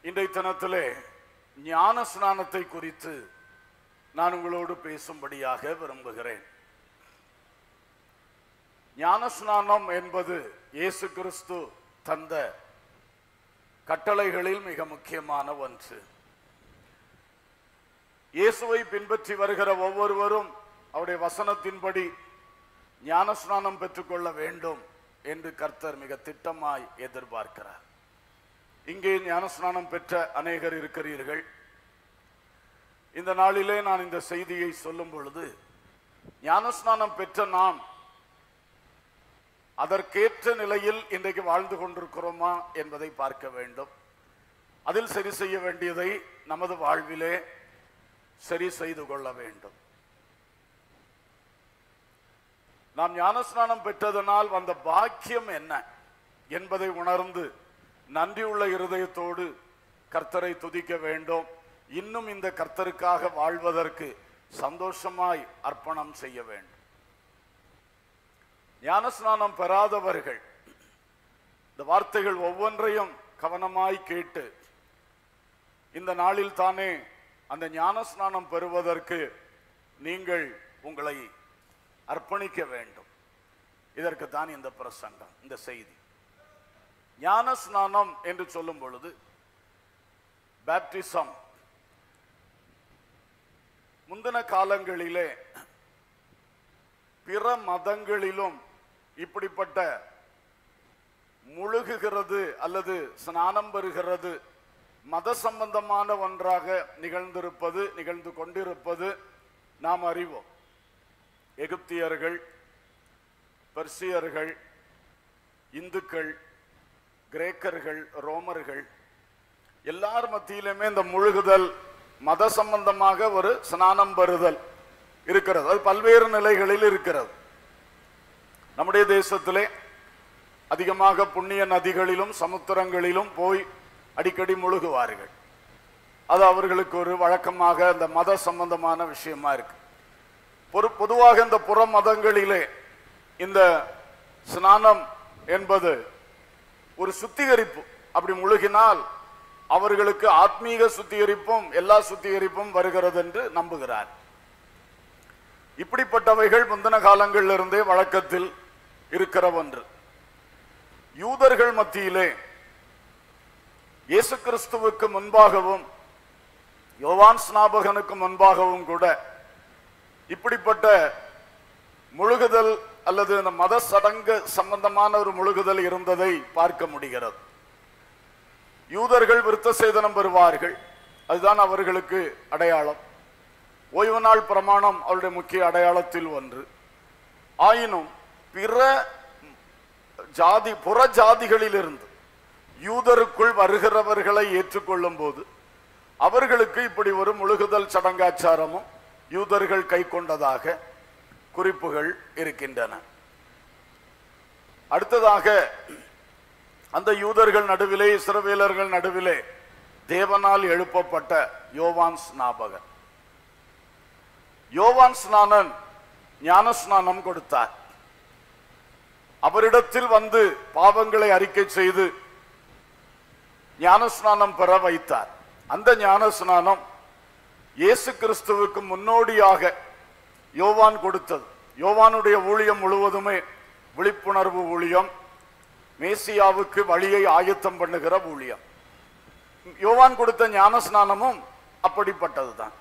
இன்றைய தினத்திலே ஞான ஸ்நானத்தை குறித்து நான் உங்களோடு பேசும்படியாக விரும்புகிறேன் ஞான ஸ்நானம் என்பது இயேசு கிறிஸ்து தந்த கட்டளைகளில் மிக முக்கியமான ஒன்று இயேசுவை பின்பற்றி வருகிற ஒவ்வொருவரும் அவருடைய வசனத்தின்படி ஞானஸ்நானம் பெற்றுக்கொள்ள வேண்டும் என்று கர்த்தர் மிக திட்டமாய் எதிர்பார்க்கிறார் இங்கே ஞானஸ்நானம் பெற்ற அநேகர் இருக்கிறீர்கள் இந்த நாளிலே நான் இந்த செய்தியை சொல்லும் பொழுது ஞானஸ்நானம் பெற்ற நாம் அதற்கேற்ற நிலையில் இன்றைக்கு வாழ்ந்து கொண்டிருக்கிறோமா என்பதை பார்க்க வேண்டும் அதில் சரி செய்ய வேண்டியதை நமது வாழ்விலே சரி செய்து கொள்ள வேண்டும் நாம் ஞானஸ்நானம் பெற்றதனால் வந்த பாக்கியம் என்ன என்பதை உணர்ந்து நன்றியுள்ள இருதயத்தோடு கர்த்தரை துதிக்க வேண்டும் இன்னும் இந்த கர்த்தருக்காக வாழ்வதற்கு சந்தோஷமாய் அர்ப்பணம் செய்ய வேண்டும் ஞானஸ்நானம் பெறாதவர்கள் இந்த வார்த்தைகள் ஒவ்வொன்றையும் கவனமாய் கேட்டு இந்த நாளில் தானே அந்த ஞானஸ்நானம் பெறுவதற்கு நீங்கள் உங்களை அர்ப்பணிக்க வேண்டும் இதற்கு தான் இந்த பிரசங்கம் இந்த செய்தி ஞான ஸ்நானம் என்று சொல்லும் பொழுது பேப்டிசம் முந்தின காலங்களிலே பிற மதங்களிலும் இப்படிப்பட்ட முழுகுகிறது அல்லது ஸ்நானம் பெறுகிறது மத சம்பந்தமான ஒன்றாக நிகழ்ந்திருப்பது நிகழ்ந்து கொண்டிருப்பது நாம் அறிவோம் எகிப்தியர்கள் பெர்சியர்கள் இந்துக்கள் கிரேக்கர்கள் ரோமர்கள் எல்லார் மத்தியிலுமே இந்த முழுகுதல் மத சம்பந்தமாக ஒரு ஸ்நானம் பெறுதல் இருக்கிறது அது பல்வேறு நிலைகளில் இருக்கிறது நம்முடைய தேசத்திலே அதிகமாக புண்ணிய நதிகளிலும் சமுத்திரங்களிலும் போய் அடிக்கடி முழுகுவார்கள் அது அவர்களுக்கு ஒரு வழக்கமாக அந்த மத சம்பந்தமான விஷயமா இருக்கு பொரு- பொதுவாக இந்த புற மதங்களிலே இந்த ஸ்நானம் என்பது ஒரு சுத்திகரிப்பு அப்படி முழுகினால் அவர்களுக்கு ஆத்மீக சுத்திகரிப்பும் எல்லா சுத்திகரிப்பும் வருகிறது என்று நம்புகிறார் இப்படிப்பட்டவைகள் முந்தின காலங்களில் இருந்தே வழக்கத்தில் இருக்கிற ஒன்று யூதர்கள் மத்தியிலே இயேசு கிறிஸ்துவுக்கு முன்பாகவும் யோவான் ஸ்நாபகனுக்கு முன்பாகவும் கூட இப்படிப்பட்ட முழுகுதல் அல்லது இந்த மத சடங்கு சம்பந்தமான ஒரு முழுகுதல் இருந்ததை பார்க்க முடிகிறது யூதர்கள் விருத்த சேதனம் பெறுவார்கள் அதுதான் அவர்களுக்கு அடையாளம் ஓய்வு நாள் பிரமாணம் அவருடைய முக்கிய அடையாளத்தில் ஒன்று ஆயினும் பிற ஜாதி புற ஜாதிகளிலிருந்து யூதருக்குள் வருகிறவர்களை ஏற்றுக்கொள்ளும் போது அவர்களுக்கு இப்படி ஒரு முழுகுதல் சடங்காச்சாரமும் யூதர்கள் கை கொண்டதாக குறிப்புகள் இருக்கின்றன அடுத்ததாக அந்த யூதர்கள் நடுவிலே இஸ்ரவேலர்கள் நடுவிலே தேவனால் எழுப்பப்பட்ட யோவான் ஸ்நாபகன் யோவான் ஸ்நானன் ஞான ஸ்நானம் கொடுத்தார் அவரிடத்தில் வந்து பாவங்களை அறிக்கை செய்து ஞானஸ்நானம் பெற வைத்தார் அந்த ஞானஸ்நானம் இயேசு கிறிஸ்துவுக்கு முன்னோடியாக யோவான் கொடுத்தது யோவானுடைய ஊழியம் முழுவதுமே விழிப்புணர்வு ஊழியம் மேசியாவுக்கு வழியை ஆயத்தம் பண்ணுகிற ஊழியம் யோவான் கொடுத்த ஞானஸ்நானமும் அப்படிப்பட்டதுதான்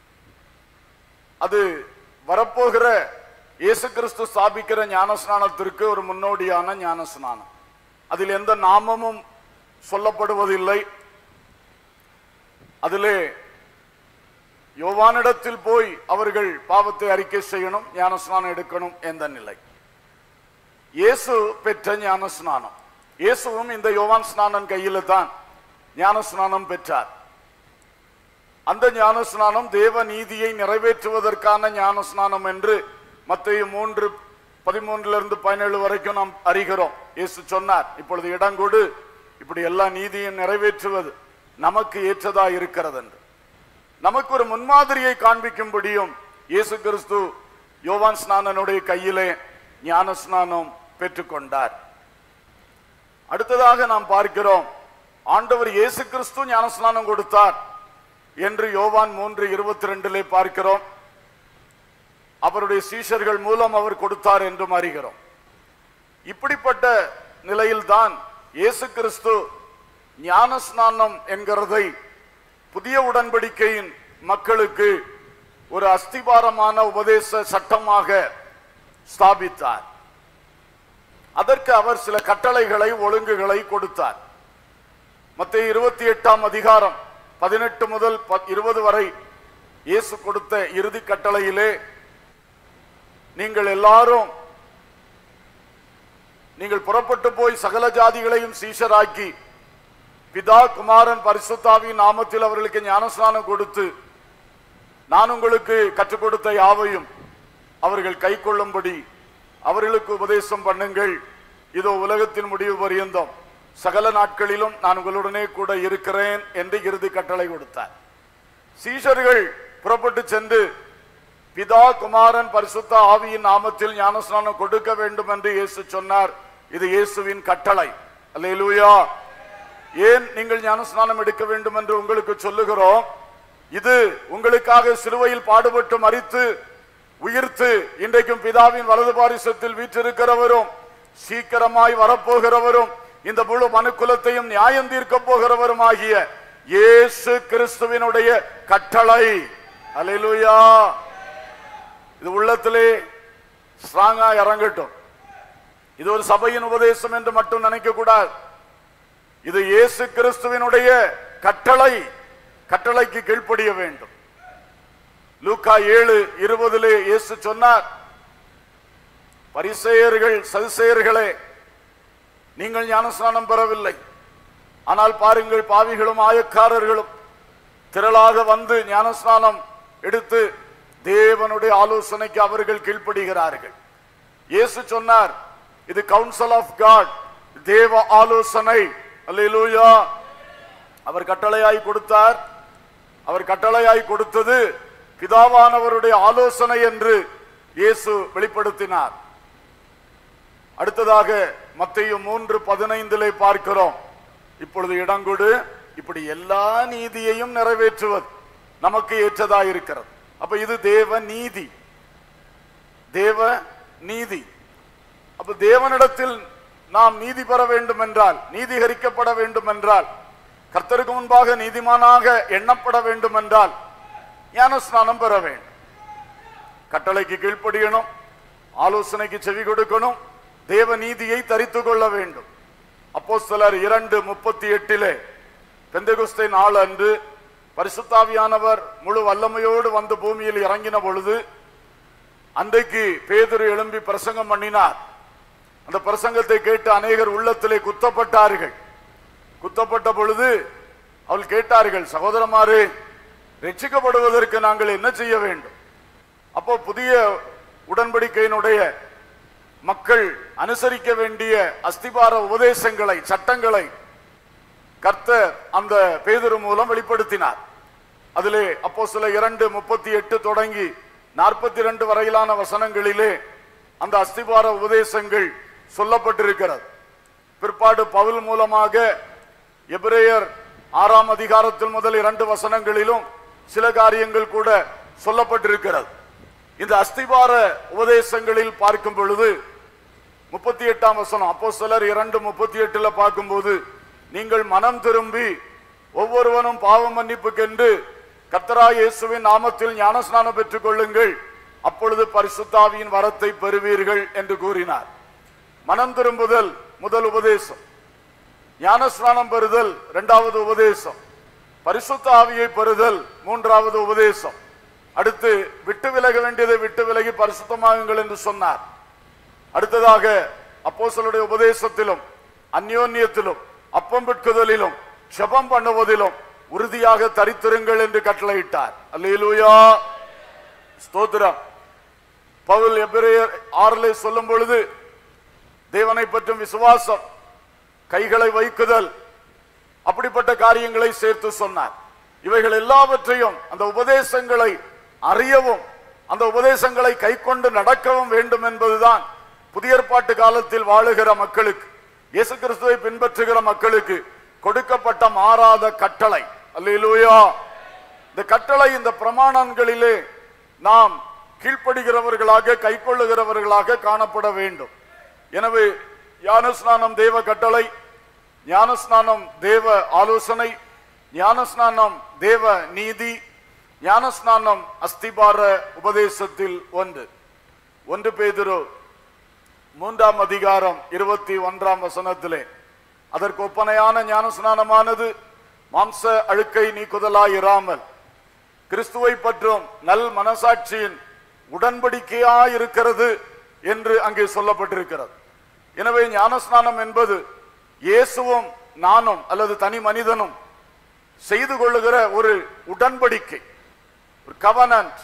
அது வரப்போகிற இயேசு கிறிஸ்து ஸ்தாபிக்கிற ஞானஸ்நானத்திற்கு ஒரு முன்னோடியான ஞானஸ்நானம் அதில் எந்த நாமமும் சொல்லப்படுவதில்லை அதிலே யோவானிடத்தில் போய் அவர்கள் பாவத்தை அறிக்கை செய்யணும் ஞானஸ்நானம் எடுக்கணும் என்ற நிலை இயேசு பெற்ற ஞானஸ்நானம் இயேசுவும் இந்த யோவான் ஸ்நானன் கையில தான் ஞானஸ்நானம் பெற்றார் அந்த ஞானஸ்நானம் தேவ நீதியை நிறைவேற்றுவதற்கான ஞானஸ்நானம் என்று மத்திய மூன்று பதிமூன்றிலிருந்து பதினேழு வரைக்கும் நாம் அறிகிறோம் இயேசு சொன்னார் இப்பொழுது இடம் கொடு இப்படி எல்லா நீதியும் நிறைவேற்றுவது நமக்கு ஏற்றதா இருக்கிறது என்று நமக்கு ஒரு முன்மாதிரியை காண்பிக்கும்படியும் இயேசு கிறிஸ்து யோவான் ஸ்நானனுடைய கையிலே ஞான ஸ்நானம் பெற்றுக்கொண்டார் அடுத்ததாக நாம் பார்க்கிறோம் ஆண்டவர் இயேசு கிறிஸ்து ஞானஸ்நானம் கொடுத்தார் என்று யோவான் மூன்று இருபத்தி ரெண்டிலே பார்க்கிறோம் அவருடைய சீஷர்கள் மூலம் அவர் கொடுத்தார் என்றும் அறிகிறோம் இப்படிப்பட்ட நிலையில்தான் இயேசு கிறிஸ்து ஞானஸ்நானம் என்கிறதை புதிய உடன்படிக்கையின் மக்களுக்கு ஒரு அஸ்திபாரமான உபதேச சட்டமாக ஸ்தாபித்தார் அதற்கு அவர் சில கட்டளைகளை ஒழுங்குகளை கொடுத்தார் மத்திய இருபத்தி எட்டாம் அதிகாரம் பதினெட்டு முதல் ப- இருபது வரை இயேசு கொடுத்த இறுதி கட்டளையிலே நீங்கள் எல்லாரும் நீங்கள் புறப்பட்டு போய் சகல ஜாதிகளையும் சீஷராக்கி பிதா குமாரன் பரிசுத்தாவின் நாமத்தில் அவர்களுக்கு ஞானஸ்நானம் கொடுத்து நான் உங்களுக்கு கற்றுக் கொடுத்த யாவையும் அவர்கள் கை கொள்ளும்படி அவர்களுக்கு உபதேசம் பண்ணுங்கள் இதோ உலகத்தின் முடிவு பரியந்தம் சகல நாட்களிலும் நான் உங்களுடனே கூட இருக்கிறேன் என்று இறுதி கட்டளை கொடுத்தார் சீஷர்கள் புறப்பட்டு சென்று பிதா குமாரன் பரிசுத்த ஆவியின் நாமத்தில் ஞானஸ்நானம் கொடுக்க வேண்டும் என்று இயேசு சொன்னார் இது இயேசுவின் கட்டளை அல்லேலூயா ஏன் நீங்கள் ஞானஸ்நானம் எடுக்க வேண்டும் என்று உங்களுக்கு சொல்லுகிறோம் இது உங்களுக்காக சிலுவையில் பாடுபட்டு மரித்து உயிர்த்து இன்றைக்கும் பிதாவின் வலது பாரிசத்தில் வீற்றிருக்கிறவரும் சீக்கிரமாய் வரப்போகிறவரும் இந்த முழு மனுக்குலத்தையும் நியாயம் தீர்க்க போகிறவரும் ஆகிய இயேசு கிறிஸ்துவினுடைய கட்டளை அல்லேலூயா இது உள்ளத்திலே ஸ்ட்ராங்கா இறங்கட்டும் இது ஒரு சபையின் உபதேசம் என்று மட்டும் நினைக்க கூடாது இது இயேசு கிறிஸ்துவினுடைய கட்டளை கட்டளைக்கு கீழ்ப்படிய வேண்டும் லூக்கா ஏழு இருபதிலே இயேசு சொன்னார் பரிசேயர்கள் சதுசேயர்களே நீங்கள் ஞானஸ்நானம் பெறவில்லை ஆனால் பாருங்கள் பாவிகளும் ஆயக்காரர்களும் திரளாக வந்து ஞானஸ்நானம் எடுத்து தேவனுடைய ஆலோசனைக்கு அவர்கள் கீழ்ப்படுகிறார்கள் இயேசு சொன்னார் இது கவுன்சில் ஆஃப் காட் தேவ ஆலோசனை அல்லேலூயா அவர் கட்டளையாய் கொடுத்தார் அவர் கட்டளையாய் கொடுத்தது பிதாவானவருடைய ஆலோசனை என்று இயேசு வெளிப்படுத்தினார் அடுத்ததாக மத்தேயு மூன்று பதினைந்திலே பார்க்கிறோம் இப்பொழுது இடங்கொடு இப்படி எல்லா நீதியையும் நிறைவேற்றுவது நமக்கு ஏற்றதா இருக்கிறது அப்ப இது தேவ நீதி தேவ நீதி அப்ப தேவனிடத்தில் நாம் நீதி பெற வேண்டும் என்றால் நீதிகரிக்கப்பட வேண்டும் என்றால் கர்த்தருக்கு முன்பாக நீதிமானாக எண்ணப்பட வேண்டும் என்றால் ஞானஸ்நானம் பெற வேண்டும் கட்டளைக்கு கீழ்ப்படியணும் ஆலோசனைக்கு செவி கொடுக்கணும் தேவ நீதியை தரித்து கொள்ள வேண்டும் அப்போஸ்தலர் இரண்டு முப்பத்தி எட்டிலே பெந்தகுஸ்தை நாள் அன்று பரிசுத்தாவியானவர் முழு வல்லமையோடு வந்து பூமியில் இறங்கின பொழுது அன்றைக்கு பேதுரு எழும்பி பிரசங்கம் பண்ணினார் அந்த பிரசங்கத்தை கேட்டு அநேகர் உள்ளத்திலே குத்தப்பட்டார்கள் குத்தப்பட்ட பொழுது அவள் கேட்டார்கள் சகோதரமாரே ரட்சிக்கப்படுவதற்கு நாங்கள் என்ன செய்ய வேண்டும் அப்போ புதிய உடன்படிக்கையினுடைய மக்கள் அனுசரிக்க வேண்டிய அஸ்திபார உபதேசங்களை சட்டங்களை கர்த்தர் அந்த பேதுரு மூலம் வெளிப்படுத்தினார் அதிலே அப்போ சில இரண்டு முப்பத்தி எட்டு தொடங்கி நாற்பத்தி ரெண்டு வரையிலான வசனங்களிலே அந்த அஸ்திபார உபதேசங்கள் சொல்லப்பட்டிருக்கிறது பிற்பாடு பவுல் மூலமாக எபிரேயர் ஆறாம் அதிகாரத்தில் முதல் இரண்டு வசனங்களிலும் சில காரியங்கள் கூட சொல்லப்பட்டிருக்கிறது இந்த அஸ்திபார உபதேசங்களில் பார்க்கும் பொழுது முப்பத்தி எட்டாம் வசனம் அப்போ சிலர் இரண்டு முப்பத்தி எட்டுல பார்க்கும்போது நீங்கள் மனம் திரும்பி ஒவ்வொருவனும் பாவ மன்னிப்புக்கென்று கர்த்தராய் இயேசுவின் நாமத்தில் ஞானஸ்நானம் பெற்றுக் கொள்ளுங்கள் அப்பொழுது பரிசுத்தாவியின் வரத்தை பெறுவீர்கள் என்று கூறினார் மனம் திரும்புதல் முதல் உபதேசம் ஞானஸ்நானம் பெறுதல் இரண்டாவது உபதேசம் பரிசுத்த ஆவியை பெறுதல் மூன்றாவது உபதேசம் அடுத்து விட்டு விலக வேண்டியதை விட்டு விலகி பரிசுத்தமாகுங்கள் என்று சொன்னார் அடுத்ததாக அப்போஸ்தலருடைய உபதேசத்திலும் அந்யோன்யத்திலும் அப்பம் பிட்குதலிலும் ஜெபம் பண்ணுவதிலும் உறுதியாக தரித்திருங்கள் என்று கட்டளையிட்டார் அல்லேலூயா ஸ்தோத்திரம் பவுல் எபிரேயர் ஆறிலே சொல்லும் பொழுது தேவனை பற்றும் விசுவாசம் கைகளை வைக்குதல் அப்படிப்பட்ட காரியங்களை சேர்த்து சொன்னார் இவைகள் எல்லாவற்றையும் அந்த உபதேசங்களை அறியவும் அந்த உபதேசங்களை கைக்கொண்டு நடக்கவும் வேண்டும் என்பதுதான் புதிய ஏற்பாட்டு காலத்தில் வாழுகிற மக்களுக்கு இயேசு கிறிஸ்துவை பின்பற்றுகிற மக்களுக்கு கொடுக்கப்பட்ட மாறாத கட்டளை அல்லேலூயா இந்த கட்டளை இந்த பிரமாணங்களிலே நாம் கீழ்ப்படுகிறவர்களாக கைக்கொள்ளுகிறவர்களாக காணப்பட வேண்டும் எனவே ஞானஸ்நானம் தேவ கட்டளை ஞானஸ்நானம் தேவ ஆலோசனை ஞானஸ்நானம் தேவ நீதி ஞானஸ்நானம் அஸ்திபார உபதேசத்தில் ஒன்று ஒன்று பேதுரு மூன்றாம் அதிகாரம் இருபத்தி ஒன்றாம் வசனத்திலே அதற்கு ஒப்பனையான ஞானஸ்நானமானது மாம்ச அழுக்கை நீக்குதலாய் இராமல் கிறிஸ்துவை பற்றும் நல் மனசாட்சியின் உடன்படிக்கையாய் இருக்கிறது என்று அங்கே சொல்லப்பட்டிருக்கிறது எனவே ஞானஸ்நானம் என்பது இயேசுவும் நானும் அல்லது தனி மனிதனும் செய்து கொள்ளுகிற ஒரு உடன்படிக்கை ஒரு கவனன்ட்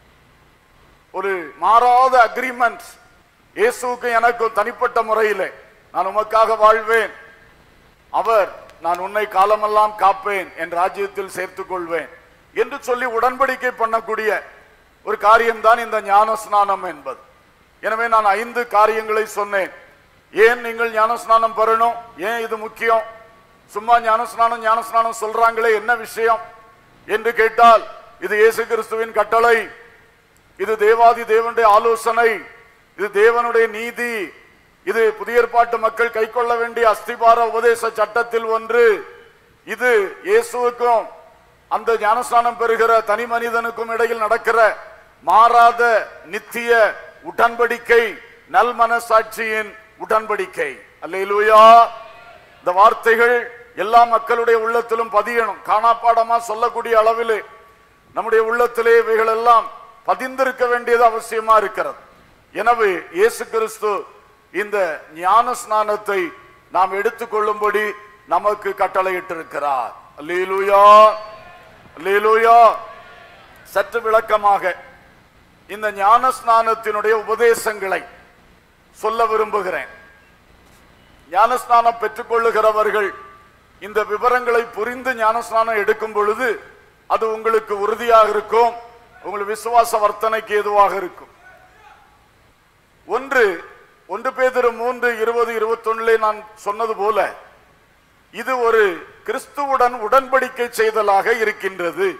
ஒரு மாறாத அக்ரிமெண்ட் இயேசுவுக்கு எனக்கும் தனிப்பட்ட முறையிலே நான் உமக்காக வாழ்வேன் அவர் நான் உன்னை காலமெல்லாம் காப்பேன் என் ராஜ்யத்தில் சேர்த்துக் கொள்வேன் என்று சொல்லி உடன்படிக்கை பண்ணக்கூடிய ஒரு காரியம்தான் இந்த ஞான ஸ்நானம் என்பது எனவே நான் ஐந்து காரியங்களை சொன்னேன் ஏன் நீங்கள் ஞான ஸ்நானம் பெறணும் ஏன் இது முக்கியம் சும்மா ஞான ஸ்நானம் ஞான ஸ்நானம் சொல்றாங்களே என்ன விஷயம் என்று கேட்டால் இது இயேசு கிறிஸ்துவின் கட்டளை இது தேவாதி தேவனுடைய ஆலோசனை இது தேவனுடைய நீதி இது புதிய ஏற்பாட்டு மக்கள் கைக்கொள்ள வேண்டிய அஸ்திபார உபதேச சட்டத்தில் ஒன்று இது இயேசுவுக்கும் அந்த ஞானஸ்நானம் பெறுகிற தனி மனிதனுக்கும் இடையில் நடக்கிற மாறாத நித்திய உடன்படிக்கை நல் மனசாட்சியின் உடன்படிக்கை அல்லேலூயா இந்த வார்த்தைகள் எல்லா மக்களுடைய உள்ளத்திலும் பதியணும் காணாப்பாடமா சொல்லக்கூடிய அளவிலே நம்முடைய உள்ளத்திலே இவைகள் எல்லாம் பதிந்திருக்க வேண்டியது அவசியமா இருக்கிறது எனவே இயேசு கிறிஸ்து இந்த ஞான ஸ்நானத்தை நாம் எடுத்துக்கொள்ளும்படி நமக்கு கட்டளையிட்டிருக்கிறார் அல்லேலூயா அல்லேலூயா சற்று விளக்கமாக இந்த ஞான ஸ்நானத்தினுடைய உபதேசங்களை சொல்ல விரும்புகிறேன் ஞானஸ்நானம் பெற்றுக்கொள்ளுகிறவர்கள் இந்த விவரங்களை புரிந்து ஞானஸ்நானம் எடுக்கும் பொழுது அது உங்களுக்கு உறுதியாக இருக்கும் உங்கள் விசுவாச வர்த்தனைக்கு ஏதுவாக இருக்கும் ஒன்று ஒன்று பேதிரு மூன்று இருபது இருபத்தொன்னுலே நான் சொன்னது போல இது ஒரு கிறிஸ்துவுடன் உடன்படிக்கை செய்தலாக இருக்கின்றது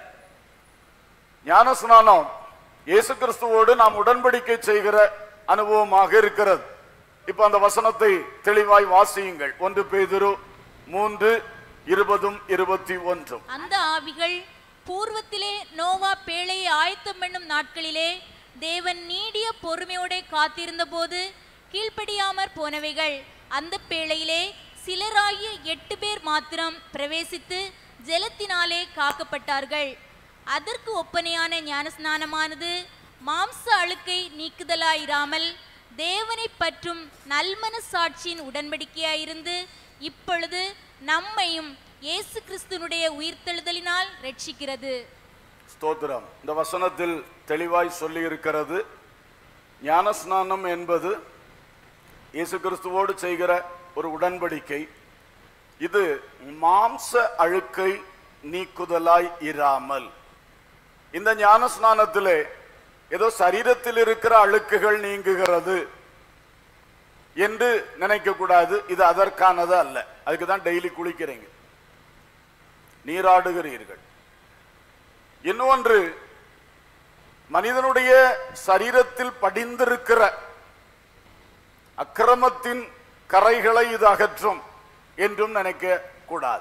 ஞானஸ்நானம் இயேசு கிறிஸ்துவோடு நாம் உடன்படிக்கை செய்கிற அனுபவமாக இருக்கிறது இப்ப அந்த வசனத்தை தெளிவாய் வாசியுங்கள் ஒன்று பேதுரு மூன்று இருபதும் இருபத்தி ஒன்றும் அந்த ஆவிகள் பூர்வத்திலே நோவா பேழையை ஆயத்தம் பண்ணும் நாட்களிலே தேவன் நீடிய பொறுமையோட காத்திருந்த போது கீழ்ப்படியாமற் போனவைகள் அந்த பேழையிலே சிலராகிய எட்டு பேர் மாத்திரம் பிரவேசித்து ஜலத்தினாலே காக்கப்பட்டார்கள் அதற்கு ஒப்பனையான ஞானஸ்நானமானது மாம்ச அழுக்கை நீக்குதலாயிராமல் தேவனை பற்றும் நல்மன சாட்சியின் உடன்படிக்கையாயிருந்து இப்பொழுது நம்மையும் இயேசு கிறிஸ்துனுடைய உயிர்த்தெழுதலினால் ரட்சிக்கிறது ஸ்தோத்திரம் இந்த வசனத்தில் தெளிவாய் சொல்லி இருக்கிறது ஞானஸ்நானம் என்பது இயேசு கிறிஸ்துவோடு செய்கிற ஒரு உடன்படிக்கை இது மாம்ச அழுக்கை நீக்குதலாய் இராமல் இந்த ஞானஸ்நானத்திலே ஏதோ சரீரத்தில் இருக்கிற அழுக்குகள் நீங்குகிறது என்று நினைக்க கூடாது இது அதற்கானது அல்ல அதுக்கு தான் டெய்லி குளிக்கிறீங்க நீராடுகிறீர்கள் இன்னொன்று மனிதனுடைய சரீரத்தில் படிந்திருக்கிற அக்கிரமத்தின் கரைகளை இது அகற்றும் என்றும் நினைக்க கூடாது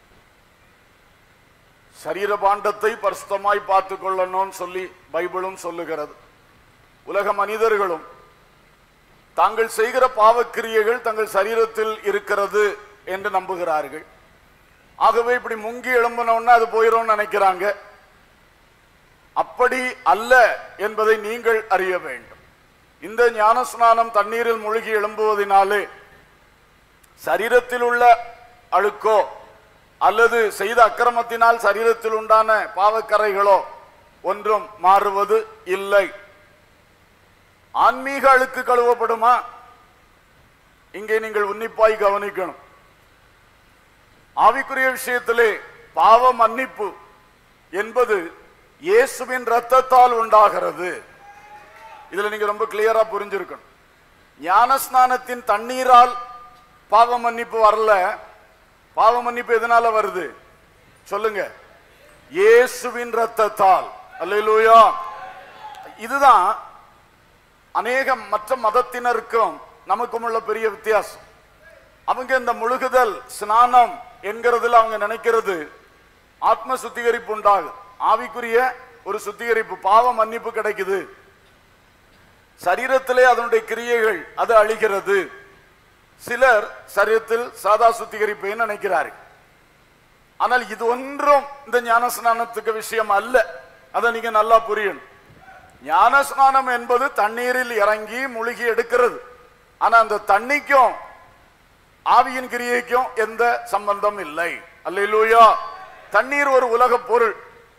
சரீர பாண்டத்தை பரிசுத்தமாய் பார்த்து கொள்ளணும்னு சொல்லி பைபிளும் சொல்லுகிறது உலக மனிதர்களும் தாங்கள் செய்கிற பாவக்கிரியைகள் தங்கள் சரீரத்தில் இருக்கிறது என்று நம்புகிறார்கள் ஆகவே இப்படி முங்கி எழும்பினோன்னா அது போயிடும்னு நினைக்கிறாங்க அப்படி அல்ல என்பதை நீங்கள் அறிய வேண்டும் இந்த ஞானஸ்நானம் தண்ணீரில் மூழ்கி எழும்புவதினாலே சரீரத்தில் உள்ள அழுக்கோ அல்லது செய்த அக்கிரமத்தினால் சரீரத்தில் உண்டான பாவக்கரைகளோ ஒன்றும் மாறுவது இல்லை ஆன்மீக அழுக்கு கழுவப்படுமா இங்கே நீங்கள் உன்னிப்பாய் கவனிக்கணும் ஆவிக்குரிய விஷயத்திலே பாவ மன்னிப்பு என்பது இயேசுவின் ரத்தத்தால் உண்டாகிறது இதுல நீங்க ரொம்ப கிளியரா புரிஞ்சிருக்கணும் ஞானஸ்நானத்தின் தண்ணீரால் பாவ மன்னிப்பு வரல பாவ மன்னிப்பு எதனால வருது சொல்லுங்க இயேசுவின் ரத்தத்தால் அல்லேலூயா இதுதான் அநேக மற்ற மதத்தினருக்கும் நமக்கும் உள்ள பெரிய வித்தியாசம் அவங்க இந்த முழுகுதல் ஸ்நானம் என்கிறதுல அவங்க நினைக்கிறது ஆத்ம சுத்திகரிப்பு உண்டாகுது ஆவிக்குரிய ஒரு சுத்திகரிப்பு பாவ மன்னிப்பு கிடைக்குது சரீரத்திலே அதனுடைய கிரியைகள் அது அழிகிறது சிலர் சரீரத்தில் சாதா சுத்திகரிப்பை நினைக்கிறார்கள் ஆனால் இது ஒன்றும் இந்த ஞானஸ்நானத்துக்கு விஷயம் அல்ல அதை நீங்க நல்லா புரியணும் ஞானஸ்நானம் என்பது தண்ணீரில் இறங்கி முழுகி எடுக்கிறது ஆனா அந்த தண்ணிக்கும் ஆவியின் கிரியைக்கும் எந்த சம்பந்தம் இல்லை அல்லேலூயா தண்ணீர் ஒரு உலக பொருள்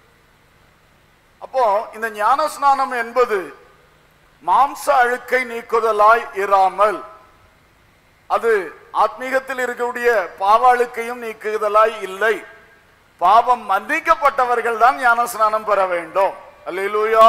அப்போ இந்த ஞானஸ்நானம் என்பது மாம்ச அழுக்கை நீக்குதலாய் இராமல் அது ஆத்மீகத்தில் இருக்கக்கூடிய பாவ அழுக்கையும் நீக்குதலாய் இல்லை பாவம் மன்னிக்கப்பட்டவர்கள் தான் ஞானஸ்நானம் பெற வேண்டும் அல்லேலூயா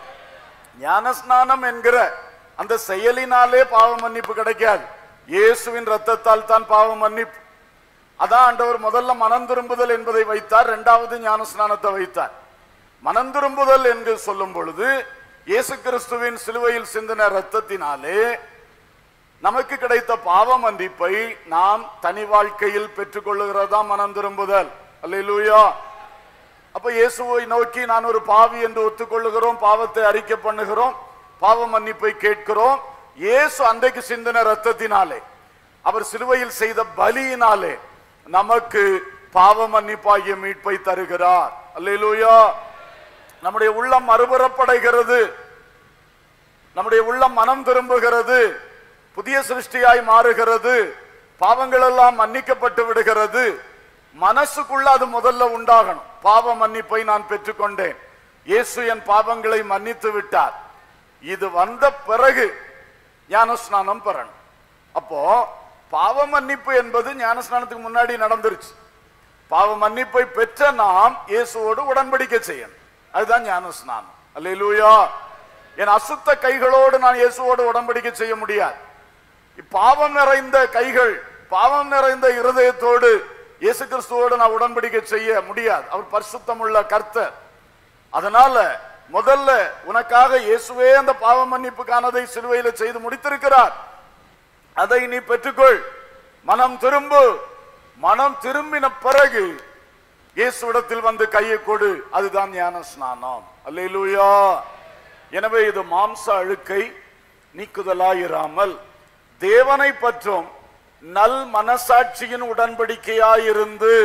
ஞானஸ்நானம் என்கிற அந்த செயலினாலே பாவ மன்னிப்பு கிடைக்காது இயேசுவின் ரத்தத்தால் தான் பாவ மன்னிப்பு அதான் ஆண்டவர் முதல்ல மனம் திரும்புதல் என்பதை வைத்தார் இரண்டாவது ஞானஸ்நானத்தை வைத்தார் மனம் திரும்புதல் என்று சொல்லும் பொழுது இயேசு கிறிஸ்துவின் சிலுவையில் சிந்தின ரத்தத்தினாலே நமக்கு கிடைத்த பாவ மன்னிப்பை நாம் தனி வாழ்க்கையில் பெற்றுக்கொள்ளுகிறதா மனம் திரும்புதல் அல்லேலூயா அப்ப இயேசுவை நோக்கி நான் ஒரு பாவி என்று ஒத்துக்கொள்ளுகிறோம் பாவத்தை அறிக்கை பண்ணுகிறோம் பாவ மன்னிப்பை கேட்கிறோம் இயேசு அன்றைக்கு சிந்தின ரத்தத்தினாலே அவர் சிலுவையில் செய்த பலியினாலே நமக்கு பாவ மன்னிப்பாகிய மீட்பை தருகிறார் அல்லேலூயா நம்முடைய உள்ளம் மறுபுறப்படைகிறது நம்முடைய உள்ளம் மனம் திரும்புகிறது புதிய சிருஷ்டியாய் மாறுகிறது பாவங்கள் எல்லாம் மன்னிக்கப்பட்டு விடுகிறது மனசுக்குள்ள அது முதல்ல உண்டாகணும் பாவ மன்னிப்பை நான் பெற்றுக்கொண்டேன் இயேசு என் பாவங்களை மன்னித்து விட்டார் இது வந்த பிறகு ஞானஸ்நானம் பெறணும் அப்போ பாவ மன்னிப்பு என்பது ஞானஸ்நானத்துக்கு முன்னாடி நடந்துருச்சு பாவ மன்னிப்பை பெற்ற நாம் இயேசுவோடு உடன்படிக்கை செய்யணும் அதுதான் ஞானஸ்நானம் அல்லேலூயா என் அசுத்த கைகளோடு நான் இயேசுவோடு உடன்படிக்கை செய்ய முடியாது பாவம் நிறைந்த கைகள் பாவம் நிறைந்த இருதயத்தோடு இயேசு கிறிஸ்துவோடு நான் உடன்படிக்கை செய்ய முடியாது அவர் பரிசுத்தம் உள்ள கர்த்தர் அதனால முதல்ல உனக்காக இயேசுவே அந்த பாவ மன்னிப்புக்கானதை சிலுவையில செய்து முடித்திருக்கிறார் அதை நீ பெற்றுக்கொள் மனம் திரும்பு மனம் திரும்பின பிறகு இயேசுவிடத்தில் வந்து கையை கொடு அதுதான் ஞான ஸ்நானம் அல்லேலூயா எனவே இது மாம்ச அழுக்கை நீக்குதலாயிராமல் தேவனை பற்றும் நல் மனசாட்சியின் உடன்படிக்கையாயிருந்து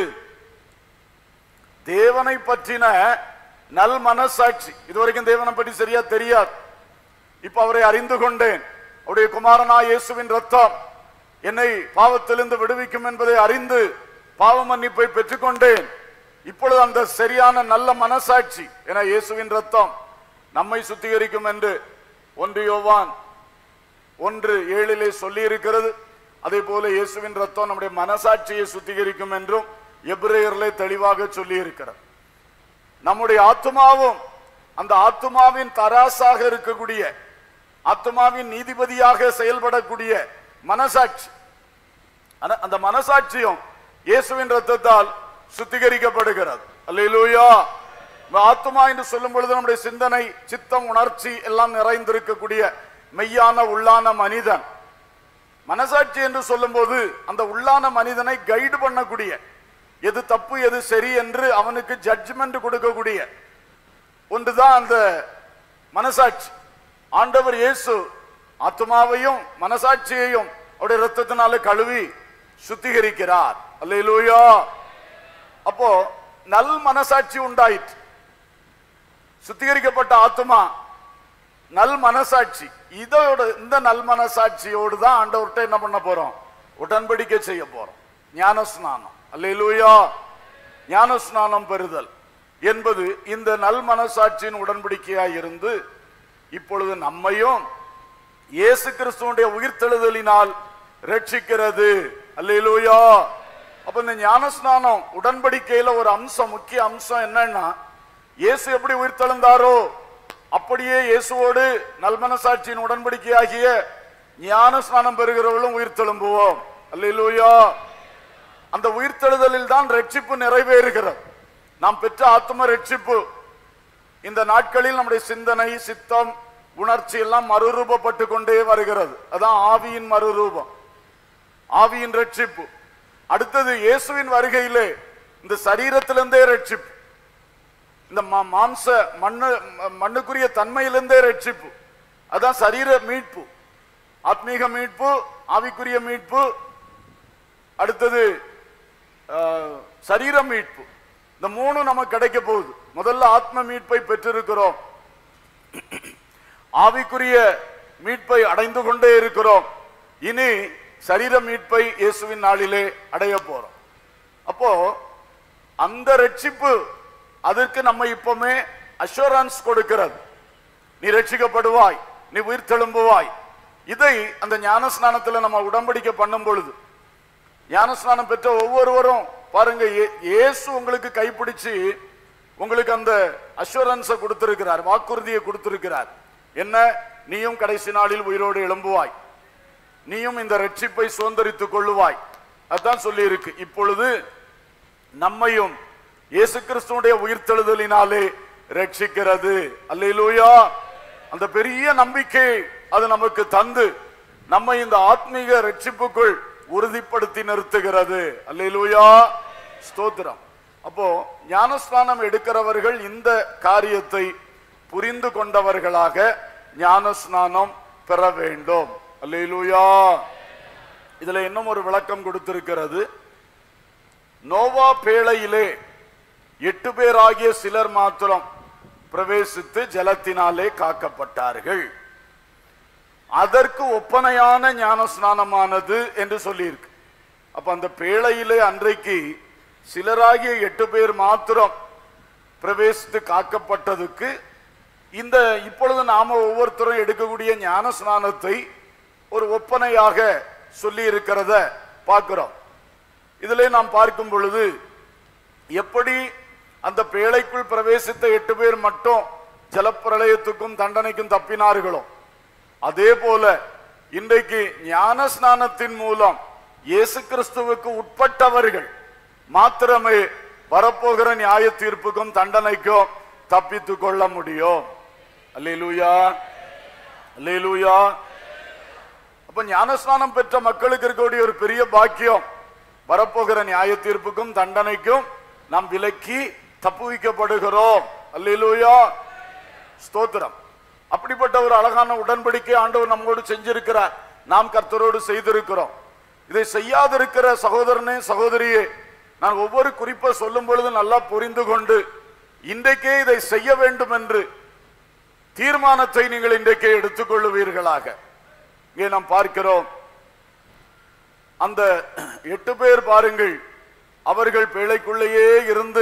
தேவனை பற்றின நல் மனசாட்சி இதுவரைக்கும் தேவனை பற்றி சரியா தெரியாது இப்ப அவரை அறிந்து கொண்டேன் அவருடைய குமாரனா இயேசுவின் ரத்தம் என்னை பாவத்திலிருந்து விடுவிக்கும் என்பதை அறிந்து பாவ மன்னிப்பை பெற்றுக்கொண்டேன் இப்பொழுது அந்த சரியான நல்ல மனசாட்சி என இயேசுவின் ரத்தம் நம்மை சுத்திகரிக்கும் என்று ஒன்று யோவான் ஒன்று ஏழிலே சொல்லி இருக்கிறது அதே போல இயேசுவின் ரத்தம் நம்முடைய மனசாட்சியை சுத்திகரிக்கும் என்றும் எபிரேயர்லே தெளிவாக சொல்லி இருக்கிறது நம்முடைய ஆத்மாவும் அந்த ஆத்மாவின் தராசாக இருக்கக்கூடிய ஆத்மாவின் நீதிபதியாக செயல்படக்கூடிய மனசாட்சி ஆனா- அந்த மனசாட்சியும் இயேசுவின் ரத்தத்தால் சுத்திகரிக்கப்படுகிறது அல்லேலூயா இந்த ஆத்மா என்று சொல்லும் பொழுது நம்முடைய சிந்தனை சித்தம் உணர்ச்சி எல்லாம் நிறைந்திருக்கக்கூடிய மெய்யான உள்ளான மனிதன் மனசாட்சி என்று சொல்லும்போது அந்த உள்ளான மனிதனை கைடு பண்ணக்கூடிய எது தப்பு எது சரி என்று அவனுக்கு ஜட்ஜ்மெண்ட் கொடுக்கக்கூடிய ஒன்றுதான் அந்த மனசாட்சி ஆண்டவர் இயேசு ஆத்மாவையும் மனசாட்சியையும் அவருடைய ரத்தத்தினால கழுவி சுத்திகரிக்கிறார் அல்லேலூயா அப்போ நல் மனசாட்சி உண்டாயிற்று சுத்திகரிக்கப்பட்ட ஆத்மா நல் மனசாட்சி இதோட இந்த நல் மனசாட்சியோடு தான் ஆண்டவர்கிட்ட என்ன பண்ண போறோம் உடன்படிக்கை செய்ய போறோம் ஞான ஸ்நானம் அல்லேலூயா ஞான ஸ்நானம் பெறுதல் என்பது இந்த நல் மனசாட்சியின் உடன்படிக்கையாய் இருந்து இப்பொழுது நம்மையும் இயேசு கிறிஸ்துவனுடைய உயிர்த்தெழுதலினால் ரட்சிக்கிறது அல்லேலூயா அப்ப இந்த ஞானஸ்நானம் உடன்படிக்கையில ஒரு அம்சம் முக்கிய அம்சம் என்னன்னா இயேசு எப்படி உயிர்த்தெழுந்தாரோ அப்படியே இயேசுவோடு நல்மனசாட்சியின் உடன்படிக்கையாகிய ஞான ஸ்நானம் பெறுகிறவர்களும் உயிர்த்தெழும்புவோம் அல்லேலூயா அந்த உயிர்த்தெழுதலில் தான் ரட்சிப்பு நிறைவேறுகிறது நாம் பெற்ற ஆத்ம ரட்சிப்பு இந்த நாட்களில் நம்முடைய சிந்தனை சித்தம் உணர்ச்சி எல்லாம் மறுரூபப்பட்டு கொண்டே வருகிறது அதான் ஆவியின் மறுரூபம் ஆவியின் ரட்சிப்பு அடுத்தது இயேசுவின் வருகையிலே இந்த சரீரத்திலிருந்தே ரட்சிப்பு இந்த மா- மாம்ச மண்ணு ம- மண்ணுக்குரிய தன்மையிலிருந்தே ரட்சிப்பு அதான் சரீர மீட்பு ஆத்மீக மீட்பு ஆவிக்குரிய மீட்பு அடுத்தது ஆஹ், சரீர மீட்பு இந்த மூணு நமக்கு கிடைக்க போகுது முதல்ல ஆத்ம மீட்பை பெற்றிருக்கிறோம் ஆவிக்குரிய மீட்பை அடைந்து கொண்டே இருக்கிறோம் இனி சரீர மீட்பை இயேசுவின் நாளிலே அடைய போறோம் அப்போ அந்த ரட்சிப்பு அதற்கு நம்ம இப்பவுமே அஷூரன்ஸ் கொடுக்கிறது நீ ரட்சிக்கப்படுவாய் நீ உயிர் தெழும்புவாய் இதை அந்த ஞானஸ்நானத்துல நம்ம உடன்படிக்கை பண்ணும் பொழுது ஞானஸ்நானம் பெற்ற ஒவ்வொருவரும் பாருங்க இயே- இயேசு உங்களுக்கு கைப்பிடிச்சு உங்களுக்கு அந்த அஷூரன்ஸை கொடுத்திருக்கிறார் வாக்குறுதியை கொடுத்திருக்கிறார் என்ன நீயும் கடைசி நாளில் உயிரோடு எழும்புவாய் நீயும் இந்த ரட்சிப்பை சுதந்திரித்துக் கொள்ளுவாய் அதான் சொல்லி இருக்கு இப்பொழுது நம்மையும் இயேசு கிறிஸ்துவுடைய உயிர்த்தெழுதலினாலே ரட்சிக்கிறது அல்லேலூயா அந்த பெரிய நம்பிக்கை அது நமக்கு தந்து நம்மை இந்த ஆத்மீக ரட்சிப்புக்குள் உறுதிப்படுத்தி நிறுத்துகிறது அல்லேலூயா ஸ்தோத்திரம் அப்போ ஞானஸ்நானம் எடுக்கிறவர்கள் இந்த காரியத்தை புரிந்து கொண்டவர்களாக ஞானஸ்நானம் பெற வேண்டும் அல்லேலூயா இதுல இன்னும் ஒரு விளக்கம் கொடுத்திருக்கிறது நோவா பேழையிலே எட்டு பேராகிய சிலர் மாத்திரம் பிரவேசித்து ஜலத்தினாலே காக்கப்பட்டார்கள் அதற்கு ஒப்பனையான ஞான ஸ்நானமானது என்று சொல்லியிருக்கு அப்ப அந்த பேழையிலே அன்றைக்கு சிலராகிய எட்டு பேர் மாத்திரம் பிரவேசித்து காக்கப்பட்டதுக்கு இந்த இப்பொழுது நாம ஒவ்வொருத்தரும் எடுக்கக்கூடிய ஞான ஸ்நானத்தை ஒரு ஒப்பனையாக சொல்லி இருக்கிறத பார்க்கிறோம் இதிலே நாம் பார்க்கும் பொழுது எப்படி அந்த பேழைக்குள் பிரவேசித்த எட்டு பேர் மட்டும் ஜலப்பிரளயத்துக்கும் தண்டனைக்கும் தப்பினார்களோ அதே போல இன்றைக்கு ஞான ஸ்நானத்தின் மூலம் இயேசு கிறிஸ்துவுக்கு உட்பட்டவர்கள் மாத்திரமே வரப்போகிற நியாய தீர்ப்புக்கும் தண்டனைக்கும் தப்பித்துக் கொள்ள முடியும் அல்லேலூயா அல்லேலூயா அப்ப ஞானஸ்நானம் பெற்ற மக்களுக்கு இருக்கக்கூடிய ஒரு பெரிய பாக்கியம் வரப்போகிற நியாய தீர்ப்புக்கும் தண்டனைக்கும் நாம் விலக்கி தப்புவிக்கப்படுகிறோம் அல்லேலூயா ஸ்தோத்திரம் அப்படிப்பட்ட ஒரு அழகான உடன்படிக்கை ஆண்டவர் நம்மோடு செஞ்சிருக்கிறார் நாம் கர்த்தரோடு செய்திருக்கிறோம் இதை செய்யாதிருக்கிற சகோதரனே சகோதரியே நான் ஒவ்வொரு குறிப்பை சொல்லும் பொழுது நல்லா புரிந்து கொண்டு இன்றைக்கே இதை செய்ய வேண்டும் என்று தீர்மானத்தை நீங்கள் இன்றைக்கே எடுத்துக்கொள்ளுவீர்களாக இங்கே நாம் பார்க்கிறோம் அந்த எட்டு பேர் பாருங்கள் அவர்கள் பேழைக்குள்ளேயே இருந்து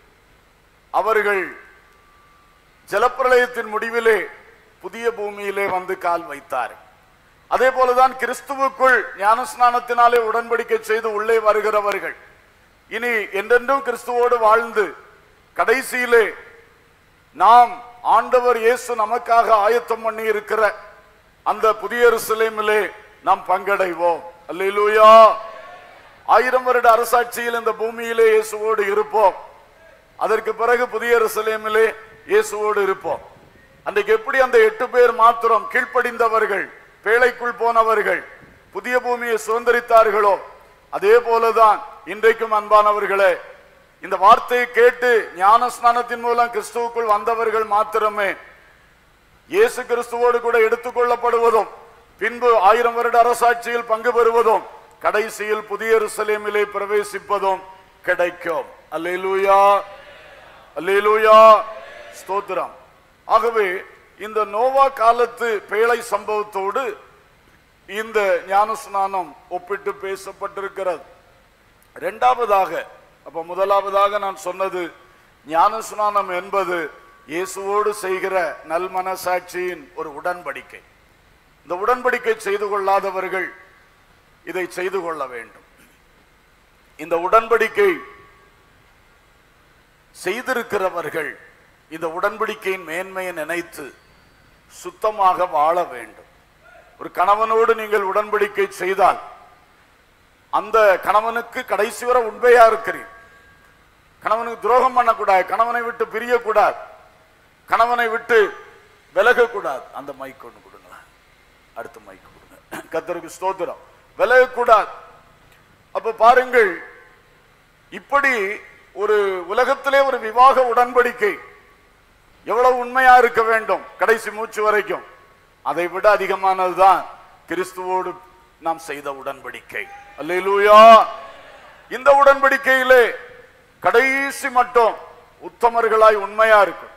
அவர்கள் ஜலப்பிரளயத்தின் முடிவிலே புதிய பூமியிலே வந்து கால் வைத்தார் அதே போலதான் கிறிஸ்துவுக்குள் ஞானஸ்நானத்தினாலே உடன்படிக்கை செய்து உள்ளே வருகிறவர்கள் இனி என்றென்றும் கிறிஸ்துவோடு வாழ்ந்து கடைசியிலே நாம் ஆண்டவர் இயேசு நமக்காக ஆயத்தம் பண்ணி இருக்கிற அந்த புதிய எருசலேமிலே நாம் பங்கடைவோம் அல்லேலூயா ஆயிரம் வருட அரசாட்சியில் இந்த பூமியிலே இயேசுவோடு இருப்போம் அதற்கு பிறகு புதிய எருசலேமிலே இயேசுவோடு இருப்போம் அன்றைக்கு எப்படி அந்த எட்டு பேர் மாத்திரம் கீழ்ப்படிந்தவர்கள் பேழைக்குள் போனவர்கள் புதிய பூமியை சுதந்திரித்தார்களோ அதே போலதான் இன்றைக்கும் அன்பானவர்களே இந்த வார்த்தையை கேட்டு ஞான ஸ்நானத்தின் மூலம் கிறிஸ்துவுக்குள் வந்தவர்கள் மாத்திரமே இயேசு கிறிஸ்துவோடு கூட எடுத்துக்கொள்ளப்படுவதும் பின்பு ஆயிரம் வருட அரசாட்சியில் பங்கு பெறுவதும் கடைசியில் புதிய எருசலேமிலே பிரவேசிப்பதும் கிடைக்கும் அல்லேலூயா அல்லேலூயா ஸ்தோத்திரம் ஆகவே இந்த நோவா காலத்து பேழை சம்பவத்தோடு இந்த ஞானஸ்நானம் ஒப்பிட்டு பேசப்பட்டிருக்கிறது இரண்டாவதாக அப்ப முதலாவதாக நான் சொன்னது ஞானஸ்நானம் என்பது இயேசுவோடு செய்கிற நல்மனசாட்சியின் ஒரு உடன்படிக்கை இந்த உடன்படிக்கை செய்து கொள்ளாதவர்கள் இதை செய்து கொள்ள வேண்டும் இந்த உடன்படிக்கை செய்திருக்கிறவர்கள் இந்த உடன்படிக்கையின் மேன்மையை நினைத்து சுத்தமாக வாழ வேண்டும் ஒரு கணவனோடு நீங்கள் உடன்படிக்கை செய்தால் அந்த கணவனுக்கு கடைசி வரை உண்மையா இருக்கிறீர் கணவனுக்கு துரோகம் பண்ணக்கூடாது கணவனை விட்டு பிரியக்கூடாது கணவனை விட்டு விலகக்கூடாது அந்த மைக் ஒன்று கொடுங்களேன் அடுத்த மைக் கொடுங்க கத்தருக்கு ஸ்தோத்திரம் விலகக்கூடாது அப்ப பாருங்கள் இப்படி ஒரு உலகத்திலே ஒரு விவாக உடன்படிக்கை எவ்வளவு உண்மையா இருக்க வேண்டும் கடைசி மூச்சு வரைக்கும் அதை விட அதிகமானதுதான் கிறிஸ்துவோடு நாம் செய்த உடன்படிக்கை அல்லேலூயா இந்த உடன்படிக்கையிலே கடைசி மட்டும் உத்தமர்களாய் உண்மையா இருக்கும்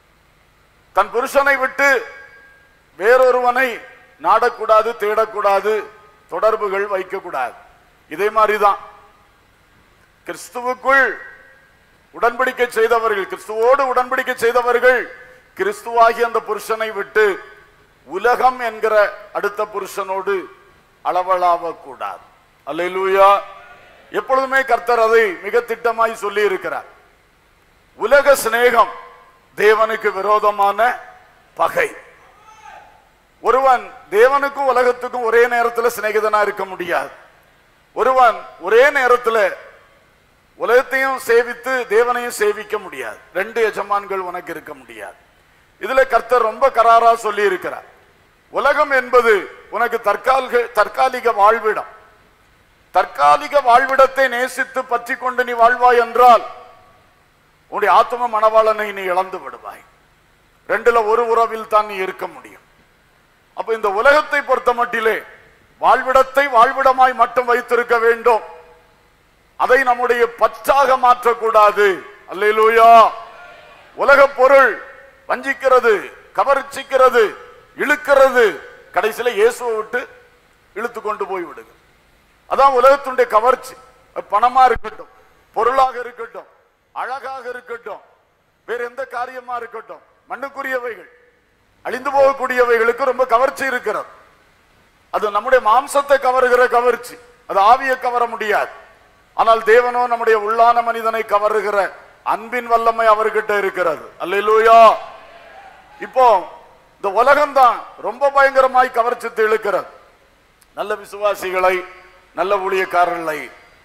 தன் புருஷனை விட்டு வேறொருவனை நாடக்கூடாது தேடக்கூடாது தொடர்புகள் வைக்கக்கூடாது இதே மாதிரிதான் கிறிஸ்துவுக்குள் உடன்படிக்கை செய்தவர்கள் கிறிஸ்துவோடு உடன்படிக்கை செய்தவர்கள் கிறிஸ்துவாகி அந்த புருஷனை விட்டு உலகம் என்கிற அடுத்த புருஷனோடு அளவலாவ கூடாது அல்லேலூயா எப்பொழுதுமே கர்த்தர் அதை மிக திட்டமாய் சொல்லி இருக்கிறார் உலக சிநேகம் தேவனுக்கு விரோதமான பகை ஒருவன் தேவனுக்கும் உலகத்துக்கும் ஒரே நேரத்தில் சிநேகிதனா இருக்க முடியாது ஒருவன் ஒரே நேரத்தில் உலகத்தையும் சேவித்து தேவனையும் சேவிக்க முடியாது ரெண்டு எஜமான்கள் உனக்கு இருக்க முடியாது இதுல கர்த்தர் ரொம்ப கராரா சொல்லி இருக்கிறார் உலகம் என்பது உனக்கு தற்காலிக தற்காலிக வாழ்விடம் தற்காலிக வாழ்விடத்தை நேசித்து பற்றி கொண்டு நீ வாழ்வாய் என்றால் உன்னுடைய ஆத்ம மனவாளனை நீ இழந்து விடுவாய் ரெண்டுல ஒரு உறவில் தான் நீ இருக்க முடியும் அப்ப இந்த உலகத்தை பொறுத்த மட்டிலே வாழ்விடத்தை வாழ்விடமாய் மட்டும் வைத்திருக்க வேண்டும் அதை நம்முடைய பற்றாக மாற்றக்கூடாது அல்லேலூயா உலக பொருள் வஞ்சிக்கிறது கவர்ச்சிக்கிறது இழுக்கிறது கடைசியில இயேசுவை விட்டு இழுத்து கொண்டு போய் விடுங்க அதான் உலகத்துடைய கவர்ச்சி அது பணமா இருக்கட்டும் பொருளாக இருக்கட்டும் அழகாக இருக்கட்டும் வேற எந்த காரியமா இருக்கட்டும் மண்ணுக்குரியவைகள் அழிந்து போகக்கூடியவைகளுக்கு ரொம்ப கவர்ச்சி இருக்கிறது அது நம்முடைய மாம்சத்தை கவருகிற கவர்ச்சி அது ஆவியை கவர முடியாது ஆனால் தேவனோ நம்முடைய உள்ளான மனிதனை கவருகிற அன்பின் வல்லமை அவர்கிட்ட இருக்கிறது அல்லேலூயா இப்போ இந்த உலகம் தான் ரொம்ப பயங்கரமாய் கவர்ச்சித்து இழுக்கிறது நல்ல விசுவாசிகளை நல்ல ஊழியக்காரர்களை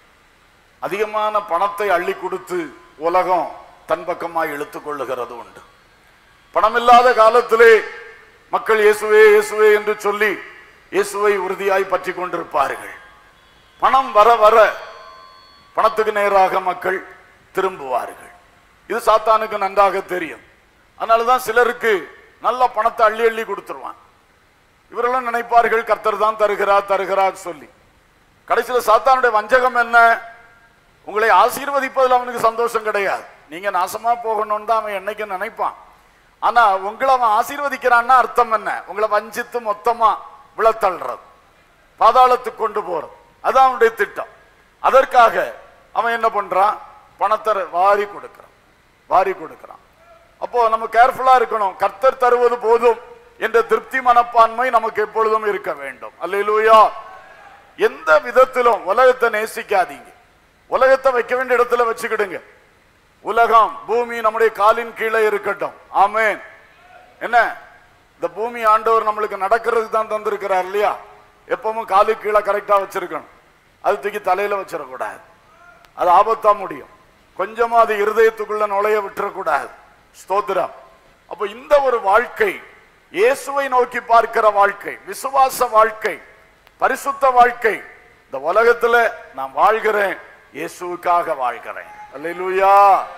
அதிகமான பணத்தை அள்ளி கொடுத்து உலகம் தன் பக்கமாய் இழுத்துக் கொள்ளுகிறது உண்டு பணமில்லாத காலத்திலே மக்கள் இயேசுவே இயேசுவே என்று சொல்லி இயேசுவை உறுதியாய் பற்றி கொண்டிருப்பார்கள் பணம் வர வர பணத்துக்கு நேராக மக்கள் திரும்புவார்கள் இது சாத்தானுக்கு நன்றாக தெரியும் அதனாலதான் சிலருக்கு நல்ல பணத்தை அள்ளி அள்ளி கொடுத்துருவான் இவரெல்லாம் நினைப்பார்கள் கர்த்தர் தான் தருகிறார் தருகிறார் சொல்லி கடைசியில சாத்தானுடைய வஞ்சகம் என்ன உங்களை ஆசீர்வதிப்பதில் அவனுக்கு சந்தோஷம் கிடையாது நீங்க நாசமா போகணும்னு தான் அவன் என்னைக்கும் நினைப்பான் ஆனா உங்களை அவன் ஆசீர்வதிக்கிறான்னா அர்த்தம் என்ன உங்களை வஞ்சித்து மொத்தமா விழத்தள்ளுறது பாதாளத்துக்கு கொண்டு போறது அதான் அவனுடைய திட்டம் அதற்காக அவன் என்ன பண்றான் பணத்தை வாரி கொடுக்கிறான் வாரி கொடுக்கிறான் அப்போ நம்ம கேர்ஃபுல்லா இருக்கணும் கர்த்தர் தருவது போதும் என்ற திருப்தி மனப்பான்மை நமக்கு எப்பொழுதும் இருக்க வேண்டும் அல்லேலூயா எந்த விதத்திலும் உலகத்தை நேசிக்காதீங்க உலகத்தை வைக்க வேண்டிய இடத்துல வச்சுக்கிடுங்க உலகம் பூமி நம்முடைய காலின் கீழே இருக்கட்டும் ஆமென் என்ன இந்த பூமி ஆண்டவர் நம்மளுக்கு நடக்கிறதுக்கு தான் தந்திருக்கிறார் இல்லையா எப்பவும் காலு கீழே கரெக்டா வச்சிருக்கணும் அது தூக்கி தலையில வச்சிடக்கூடாது அது ஆபத்தா முடியும் கொஞ்சமா அது இருதயத்துக்குள்ள நுழைய விட்டுறக்கூடாது ஸ்தோத்திரம் அப்ப இந்த ஒரு வாழ்க்கை இயேசுவை நோக்கி பார்க்கிற வாழ்க்கை விசுவாச வாழ்க்கை பரிசுத்த வாழ்க்கை இந்த உலகத்துல நான் வாழ்கிறேன் இயேசுவுக்காக வாழ்கிறேன் அல்லேலூயா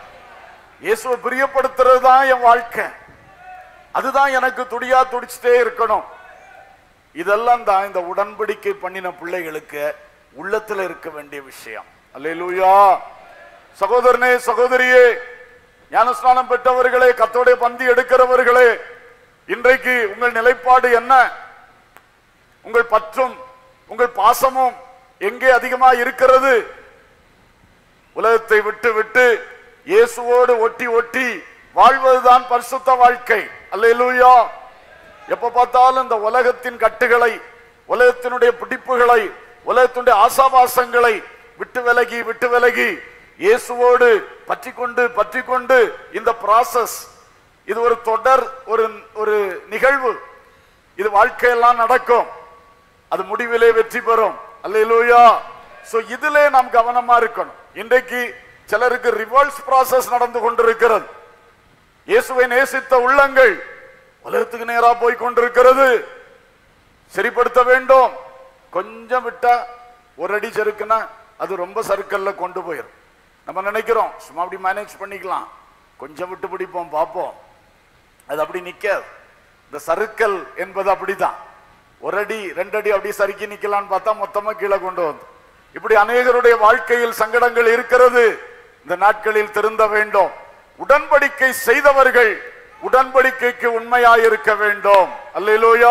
இயேசுவை பிரியப்படுத்துறது தான் என் வாழ்க்கை அதுதான் எனக்கு துடியா துடிச்சிட்டே இருக்கணும் இதெல்லாம் தான் இந்த உடன்படிக்கை பண்ணின பிள்ளைகளுக்கு உள்ளத்துல இருக்க வேண்டிய விஷயம் அல்லேலூயா சகோதரனே சகோதரியே ஞானஸ்நானம் பெற்றவர்களே கத்தோடைய பந்தி எடுக்கிறவர்களே இன்றைக்கு உங்கள் நிலைப்பாடு என்ன உங்கள் பற்றும் உங்கள் பாசமும் எங்கே அதிகமா இருக்கிறது உலகத்தை விட்டு விட்டு இயேசுவோடு ஒட்டி ஒட்டி வாழ்வதுதான் பரிசுத்த வாழ்க்கை அல்லேலூயா எப்ப பார்த்தாலும் இந்த உலகத்தின் கட்டுகளை உலகத்தினுடைய பிடிப்புகளை உலகத்தினுடைய ஆசாபாசங்களை விட்டு விலகி விட்டு விலகி இயேசுவோடு பற்றி கொண்டு பற்றி கொண்டு இந்த process இது ஒரு தொடர் ஒரு ஒரு நிகழ்வு இது வாழ்க்கையெல்லாம் நடக்கும் அது முடிவிலே வெற்றி பெறும் அல்லேலூயா சோ இதிலே நாம் கவனமா இருக்கணும் இன்றைக்கு சிலருக்கு ரிவர்ஸ் ப்ராசஸ் நடந்து கொண்டிருக்கிறது இயேசுவை நேசித்த உள்ளங்கள் உலகத்துக்கு நேரா போய் கொண்டிருக்கிறது சரிப்படுத்த வேண்டும் கொஞ்சம் விட்டா ஒரு அடி சறுக்குனா அது ரொம்ப சறுக்கல்ல கொண்டு போயிடும் நம்ம நினைக்கிறோம் சும்மா அப்படி மேனேஜ் பண்ணிக்கலாம் கொஞ்சம் விட்டு பிடிப்போம் பார்ப்போம் அது அப்படி நிக்காது இந்த சறுக்கல் என்பது அப்படிதான் ஒரு அடி ரெண்டு அடி அப்படி சறுக்கி நிக்கலாம்னு பார்த்தா மொத்தமா கீழே கொண்டு வந்து இப்படி அநேகருடைய வாழ்க்கையில் சங்கடங்கள் இருக்கிறது இந்த நாட்களில் திருந்த வேண்டும் உடன்படிக்கை செய்தவர்கள் உடன்படிக்கைக்கு உண்மையாயிருக்க வேண்டும் அல்லேலூயா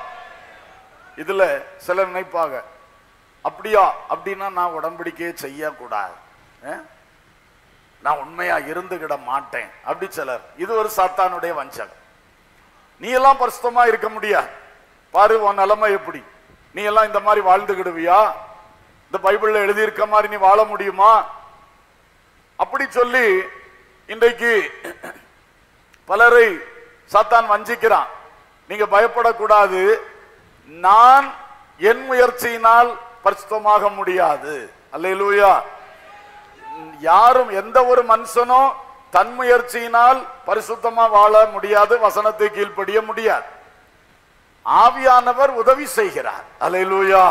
இதுல சிலர் நினைப்பாங்க அப்படியா அப்படின்னா நான் உடன்படிக்கையே செய்யக்கூடாது அஹ்? நான் உண்மையா இருந்துகிட மாட்டேன் அப்படி சிலர் இது ஒரு சாத்தானுடைய வஞ்சகம் நீ எல்லாம் பரிசுத்தமா இருக்க முடியாது பாரு உன் நிலைமை எப்படி நீ எல்லாம் இந்த மாதிரி வாழ்ந்துகிடுவியா இந்த பைபிள்ல எழுதியிருக்க மாதிரி நீ வாழ முடியுமா அப்படி சொல்லி இன்றைக்கு பலரை சாத்தான் வஞ்சிக்கிறான் நீங்க பயப்படக்கூடாது நான் என் முயற்சியினால் பரிசுத்தமாக முடியாது அல்லேலூயா யாரும் எந்த ஒரு மனுஷனும் தன் முயற்சியினால் பரிசுத்தமா வாழ முடியாது வசனத்தை கீழ்ப்படிய முடியாது ஆவியானவர் உதவி செய்கிறார் அல்லேலூயா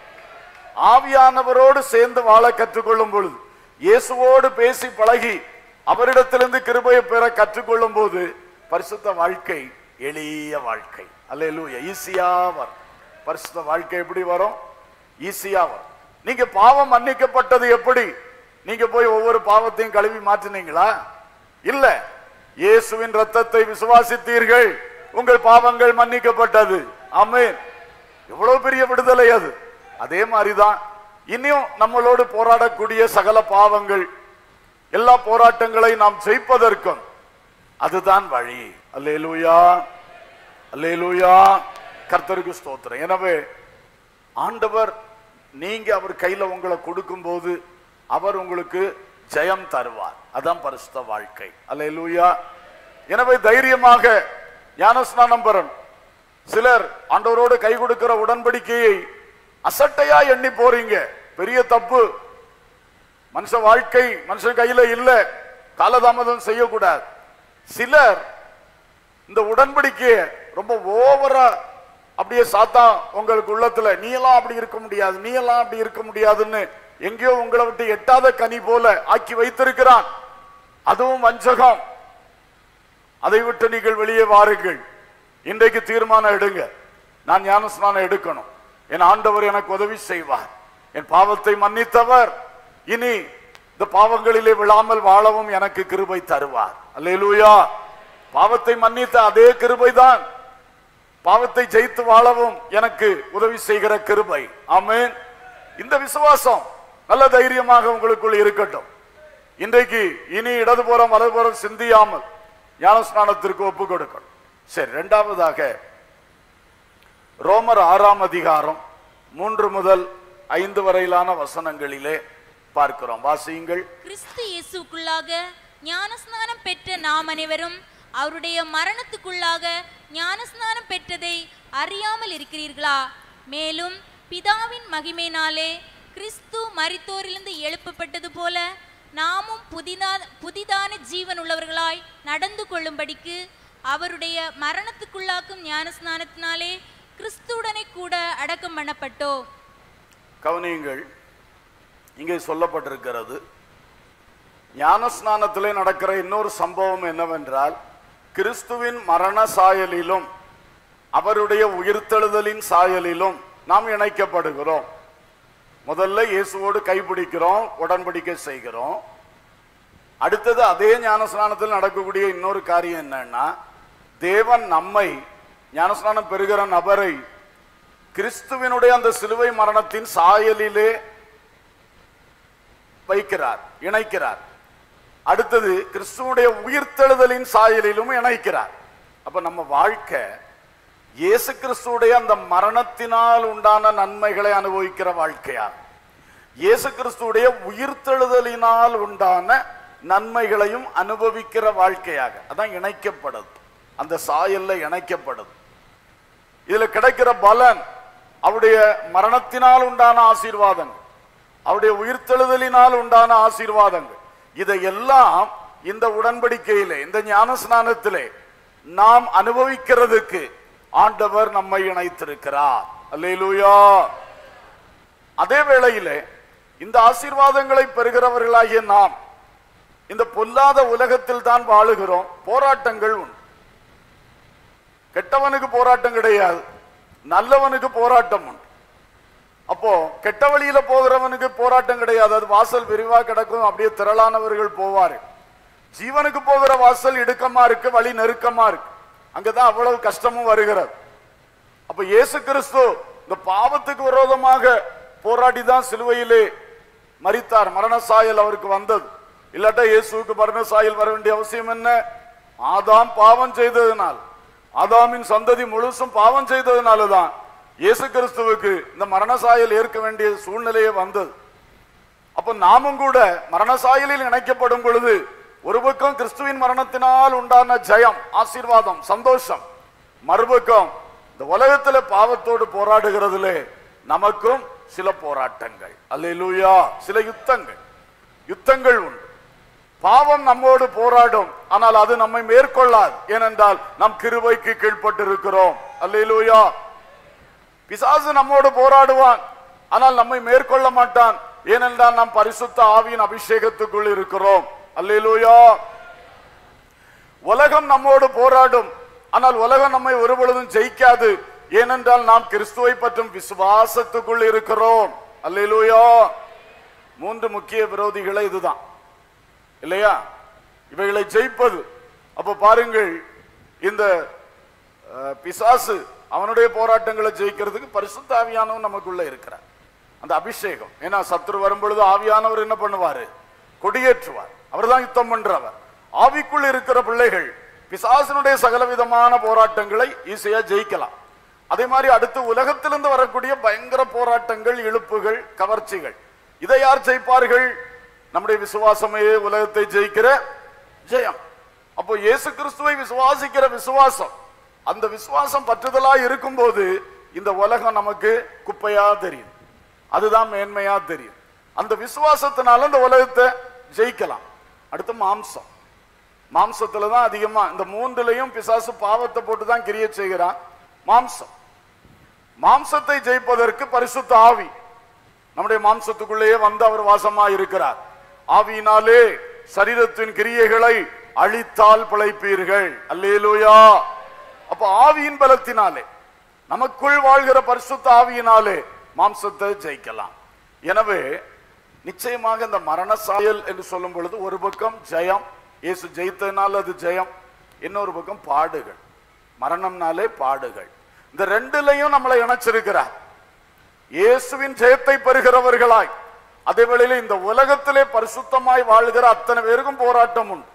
ஆவியானவரோடு சேர்ந்து வாழ கற்றுக்கொள்ளும் பொழுது இயேசுவோடு பேசி பழகி அவரிடத்திலிருந்து கிருபையை பெற கற்றுக்கொள்ளும் போது பரிசுத்த வாழ்க்கை எளிய வாழ்க்கை அல்லேலூயா ஈஸியா வரும் பரிசுத்த வாழ்க்கை எப்படி வரும் ஈஸியா வரும் நீங்க பாவம் மன்னிக்கப்பட்டது எப்படி நீங்க போய் ஒவ்வொரு பாவத்தையும் கழுவி மாற்றினீங்களா இல்ல இயேசுவின் ரத்தத்தை விசுவாசித்தீர்கள் உங்கள் பாவங்கள் மன்னிக்கப்பட்டது ஆமென் எவ்வளவு பெரிய விடுதலை அது அதே மாதிரிதான் இனியும் நம்மளோடு போராடக்கூடிய சகல பாவங்கள் எல்லா போராட்டங்களை நாம் ஜெயிப்பதற்கும் அதுதான் வழி அல்லேலூயா அல்லேலூயா கர்த்தருக்கு ஸ்தோத்திரம் எனவே ஆண்டவர் நீங்க அவர் கையில உங்களை கொடுக்கும்போது அவர் உங்களுக்கு ஜெயம் தருவார் அதான் பரிசுத்த வாழ்க்கை அல்லேலூயா எனவே தைரியமாக ஞானஸ்நானம் பெறணும் சிலர் ஆண்டவரோடு கை கொடுக்கிற உடன்படிக்கையை அசட்டையா எண்ணி போறீங்க பெரிய தப்பு மனுஷ வாழ்க்கை மனுஷன் கையில இல்ல காலதாமதம் செய்யக்கூடாது சிலர் இந்த உடன்படிக்கைய ரொம்ப ஓவரா அப்படியே சாத்தா உங்களுக்கு உள்ளத்துல நீ எல்லாம் அப்படி இருக்க முடியாது நீ எல்லாம் அப்படி இருக்க முடியாதுன்னு எங்கேயோ உங்களை விட்டு எட்டாத கனி போல ஆக்கி வைத்திருக்கிறான் அதுவும் வஞ்சகம் அதை விட்டு நீங்கள் வெளியே வாருங்கள் இன்றைக்கு தீர்மானம் எடுங்க நான் ஞானஸ்நானம் எடுக்கணும் என் ஆண்டவர் எனக்கு உதவி செய்வார் என் பாவத்தை மன்னித்தவர் இனி இந்த பாவங்களிலே விழாமல் வாழவும் எனக்கு கிருபை தருவார் அல்லேலூயா பாவத்தை மன்னித்த அதே கிருபைதான் பாவத்தை ஜெயித்து வாழவும் எனக்கு உதவி செய்கிற கிருபை ஆமென் இந்த விசுவாசம் நல்ல தைரியமாக உங்களுக்குள் இருக்கட்டும் இன்றைக்கு இனி இடதுபுறம் வலதுபுறம் சிந்தியாமல் ஞானஸ்நானத்திற்கு ஒப்பு கொடுக்கணும் சரி இரண்டாவதாக ரோமர் ஆறாம் அதிகாரம் மூன்று முதல் ஐந்து வரையிலான வசனங்களிலே பார்க்கிறோம் வாசியுங்கள் கிறிஸ்து இயேசுக்குள்ளாக ஞானஸ்நானம் பெற்ற நாம் அனைவரும் அவருடைய மரணத்துக்குள்ளாக ஞானஸ்நானம் பெற்றதை அறியாமல் இருக்கிறீர்களா மேலும் பிதாவின் மகிமையினாலே கிறிஸ்து மரித்தோரிலிருந்து எழுப்பப்பட்டது போல நாமும் புதிதா புதிதான ஜீவன் உள்ளவர்களாய் நடந்து கொள்ளும்படிக்கு அவருடைய மரணத்துக்குள்ளாக்கும் ஞானஸ்நானத்தினாலே கிறிஸ்துவுடனே கூட அடக்கம் பண்ணப்பட்டோம் கவனியுங்கள் இங்கே சொல்லப்பட்டிருக்கிறது ஞானஸ்நானத்திலே நடக்கிற இன்னொரு சம்பவம் என்னவென்றால் கிறிஸ்துவின் மரண சாயலிலும் அவருடைய உயிர்த்தெழுதலின் சாயலிலும் நாம் இணைக்கப்படுகிறோம் முதல்ல இயேசுவோடு கைப்பிடிக்கிறோம் உடன்படிக்கை செய்கிறோம் அடுத்தது அதே ஞானஸ்நானத்தில் நடக்கக்கூடிய இன்னொரு காரியம் என்னன்னா தேவன் நம்மை ஞானஸ்நானம் பெறுகிற நபரை கிறிஸ்துவினுடைய அந்த சிலுவை மரணத்தின் சாயலிலே வைக்கிறார் இணைக்கிறார் அடுத்தது கிறிஸ்துவுடைய உயிர்த்தெழுதலின் சாயலிலும் இணைக்கிறார் அப்ப நம்ம வாழ்க்கை இயேசு கிறிஸ்துவுடைய அந்த மரணத்தினால் உண்டான நன்மைகளை அனுபவிக்கிற வாழ்க்கையா இயேசு கிறிஸ்துவுடைய உயிர்த்தெழுதலினால் உண்டான நன்மைகளையும் அனுபவிக்கிற வாழ்க்கையாக அதான் இணைக்கப்படுது அந்த சாயல்ல இணைக்கப்படுது இதுல கிடைக்கிற பலன் அவருடைய மரணத்தினால் உண்டான ஆசீர்வாதம் அவருடைய உயிர்த்தெழுதலினால் உண்டான ஆசீர்வாதங்கள் இதையெல்லாம் இந்த உடன்படிக்கையிலே இந்த ஞான ஸ்நானத்திலே நாம் அனுபவிக்கிறதுக்கு ஆண்டவர் நம்மை இணைத்திருக்கிறார் அல்லேலூயா அதே வேளையிலே இந்த ஆசீர்வாதங்களை பெறுகிறவர்களாகிய நாம் இந்த பொல்லாத உலகத்தில் தான் வாழுகிறோம் போராட்டங்கள் உண்டு கெட்டவனுக்கு போராட்டம் கிடையாது நல்லவனுக்கு போராட்டம் உண்டு அப்போ கெட்ட வழியில போகிறவனுக்கு போராட்டம் கிடையாது அது வாசல் விரிவா கிடக்கும் அப்படியே திரளானவர்கள் போவாரு ஜீவனுக்கு போகிற வாசல் இடுக்கமா இருக்கு வழி நெருக்கமா இருக்கு அங்கதான் அவ்வளவு கஷ்டமும் வருகிறது அப்ப இயேசு கிறிஸ்து இந்த பாவத்துக்கு விரோதமாக போராடி தான் சிலுவையிலே மரித்தார் மரண சாயல் அவருக்கு வந்தது இல்லாட்டா இயேசுவுக்கு மரண சாயல் வர வேண்டிய அவசியம் என்ன ஆதாம் பாவம் செய்ததினால் ஆதாமின் சந்ததி முழுசும் பாவம் செய்ததினால தான் இயேசு கிறிஸ்துவுக்கு இந்த மரண சாயல் ஏற்க வேண்டிய சூழ்நிலையே வந்தது அப்ப நாமும் கூட மரண சாயலில் இணைக்கப்படும் பொழுது ஒரு பக்கம் கிறிஸ்துவின் மரணத்தினால் உண்டான ஜெயம் ஆசீர்வாதம் சந்தோஷம் மறுபக்கம் இந்த உலகத்துல பாவத்தோடு போராடுகிறதுலே நமக்கும் சில போராட்டங்கள் அல்லேலூயா சில யுத்தங்கள் யுத்தங்கள் உண்டு பாவம் நம்மோடு போராடும் ஆனால் அது நம்மை மேற்கொள்ளாது ஏனென்றால் நம் கிருபைக்கு கீழ்ப்பட்டிருக்கிறோம் அல்லேலூயா பிசாசு நம்மோடு போராடுவான் ஆனால் நம்மை மேற்கொள்ள மாட்டான் ஏனென்றால் நாம் பரிசுத்த ஆவியின் அபிஷேகத்துக்குள் இருக்கிறோம் அல்லேலூயா உலகம் நம்மோடு போராடும் ஆனால் உலகம் நம்மை ஒருபொழுதும் ஜெயிக்காது ஏனென்றால் நாம் கிறிஸ்துவை பற்றும் விசுவாசத்துக்குள் இருக்கிறோம் அல்லேலூயா மூன்று முக்கிய விரோதிகளை இதுதான் இல்லையா இவைகளை ஜெயிப்பது அப்ப பாருங்கள் இந்த அஹ், பிசாசு அவனுடைய போராட்டங்களை ஜெயிக்கிறதுக்கு பரிசுத்த ஆவியானவன் நமக்குள்ள இருக்கிறார் அந்த அபிஷேகம் ஏன்னா சத்துரு வரும் பொழுது ஆவியானவர் என்ன பண்ணுவாரு கொடியேற்றுவார் அவர்தான் யுத்தம் பண்றவர் ஆவிக்குள் இருக்கிற பிள்ளைகள் பிசாசனுடைய சகலவிதமான போராட்டங்களை ஈஸியா ஜெயிக்கலாம் அதே மாதிரி அடுத்து உலகத்திலிருந்து வரக்கூடிய பயங்கர போராட்டங்கள் இழுப்புகள் கவர்ச்சிகள் இதை யார் ஜெயிப்பார்கள் நம்முடைய விசுவாசமே உலகத்தை ஜெயிக்கிற ஜெயம் அப்போ இயேசு கிறிஸ்துவை விசுவாசிக்கிற விசுவாசம் அந்த விசுவாசம் பற்றுதலா இருக்கும்போது இந்த உலகம் நமக்கு குப்பையா தெரியும் அதுதான் மேன்மையா தெரியும் அந்த விசுவாசத்தினால இந்த உலகத்தை ஜெயிக்கலாம் அடுத்து மாம்சம் மாம்சத்துல தான் அதிகமா இந்த மூன்றுலையும் பிசாசு பாவத்தை போட்டு தான் கிரிய செய்கிறான் மாம்சம் மாம்சத்தை ஜெயிப்பதற்கு பரிசுத்த ஆவி நம்முடைய மாம்சத்துக்குள்ளேயே வந்து அவர் வாசமா இருக்கிறார் ஆவியினாலே சரீரத்தின் கிரியைகளை அழித்தால் பிழைப்பீர்கள் அல்லேலூயா அப்ப ஆவியின் பலத்தினாலே நமக்குள் வாழ்கிற பரிசுத்த ஆவியினாலே மாம்சத்தை ஜெயிக்கலாம் எனவே நிச்சயமாக இந்த மரண சாயல் என்று சொல்லும் பொழுது ஒரு பக்கம் ஜெயம் இயேசு ஜெயித்ததுனால அது ஜெயம் இன்னொரு பக்கம் பாடுகள் மரணம்னாலே பாடுகள் இந்த ரெண்டுலையும் நம்மளை இணைச்சிருக்கிறார் இயேசுவின் ஜெயத்தை பெறுகிறவர்களாய் அதே வேளையில இந்த உலகத்திலே பரிசுத்தமாய் வாழ்கிற அத்தனை பேருக்கும் போராட்டம் உண்டு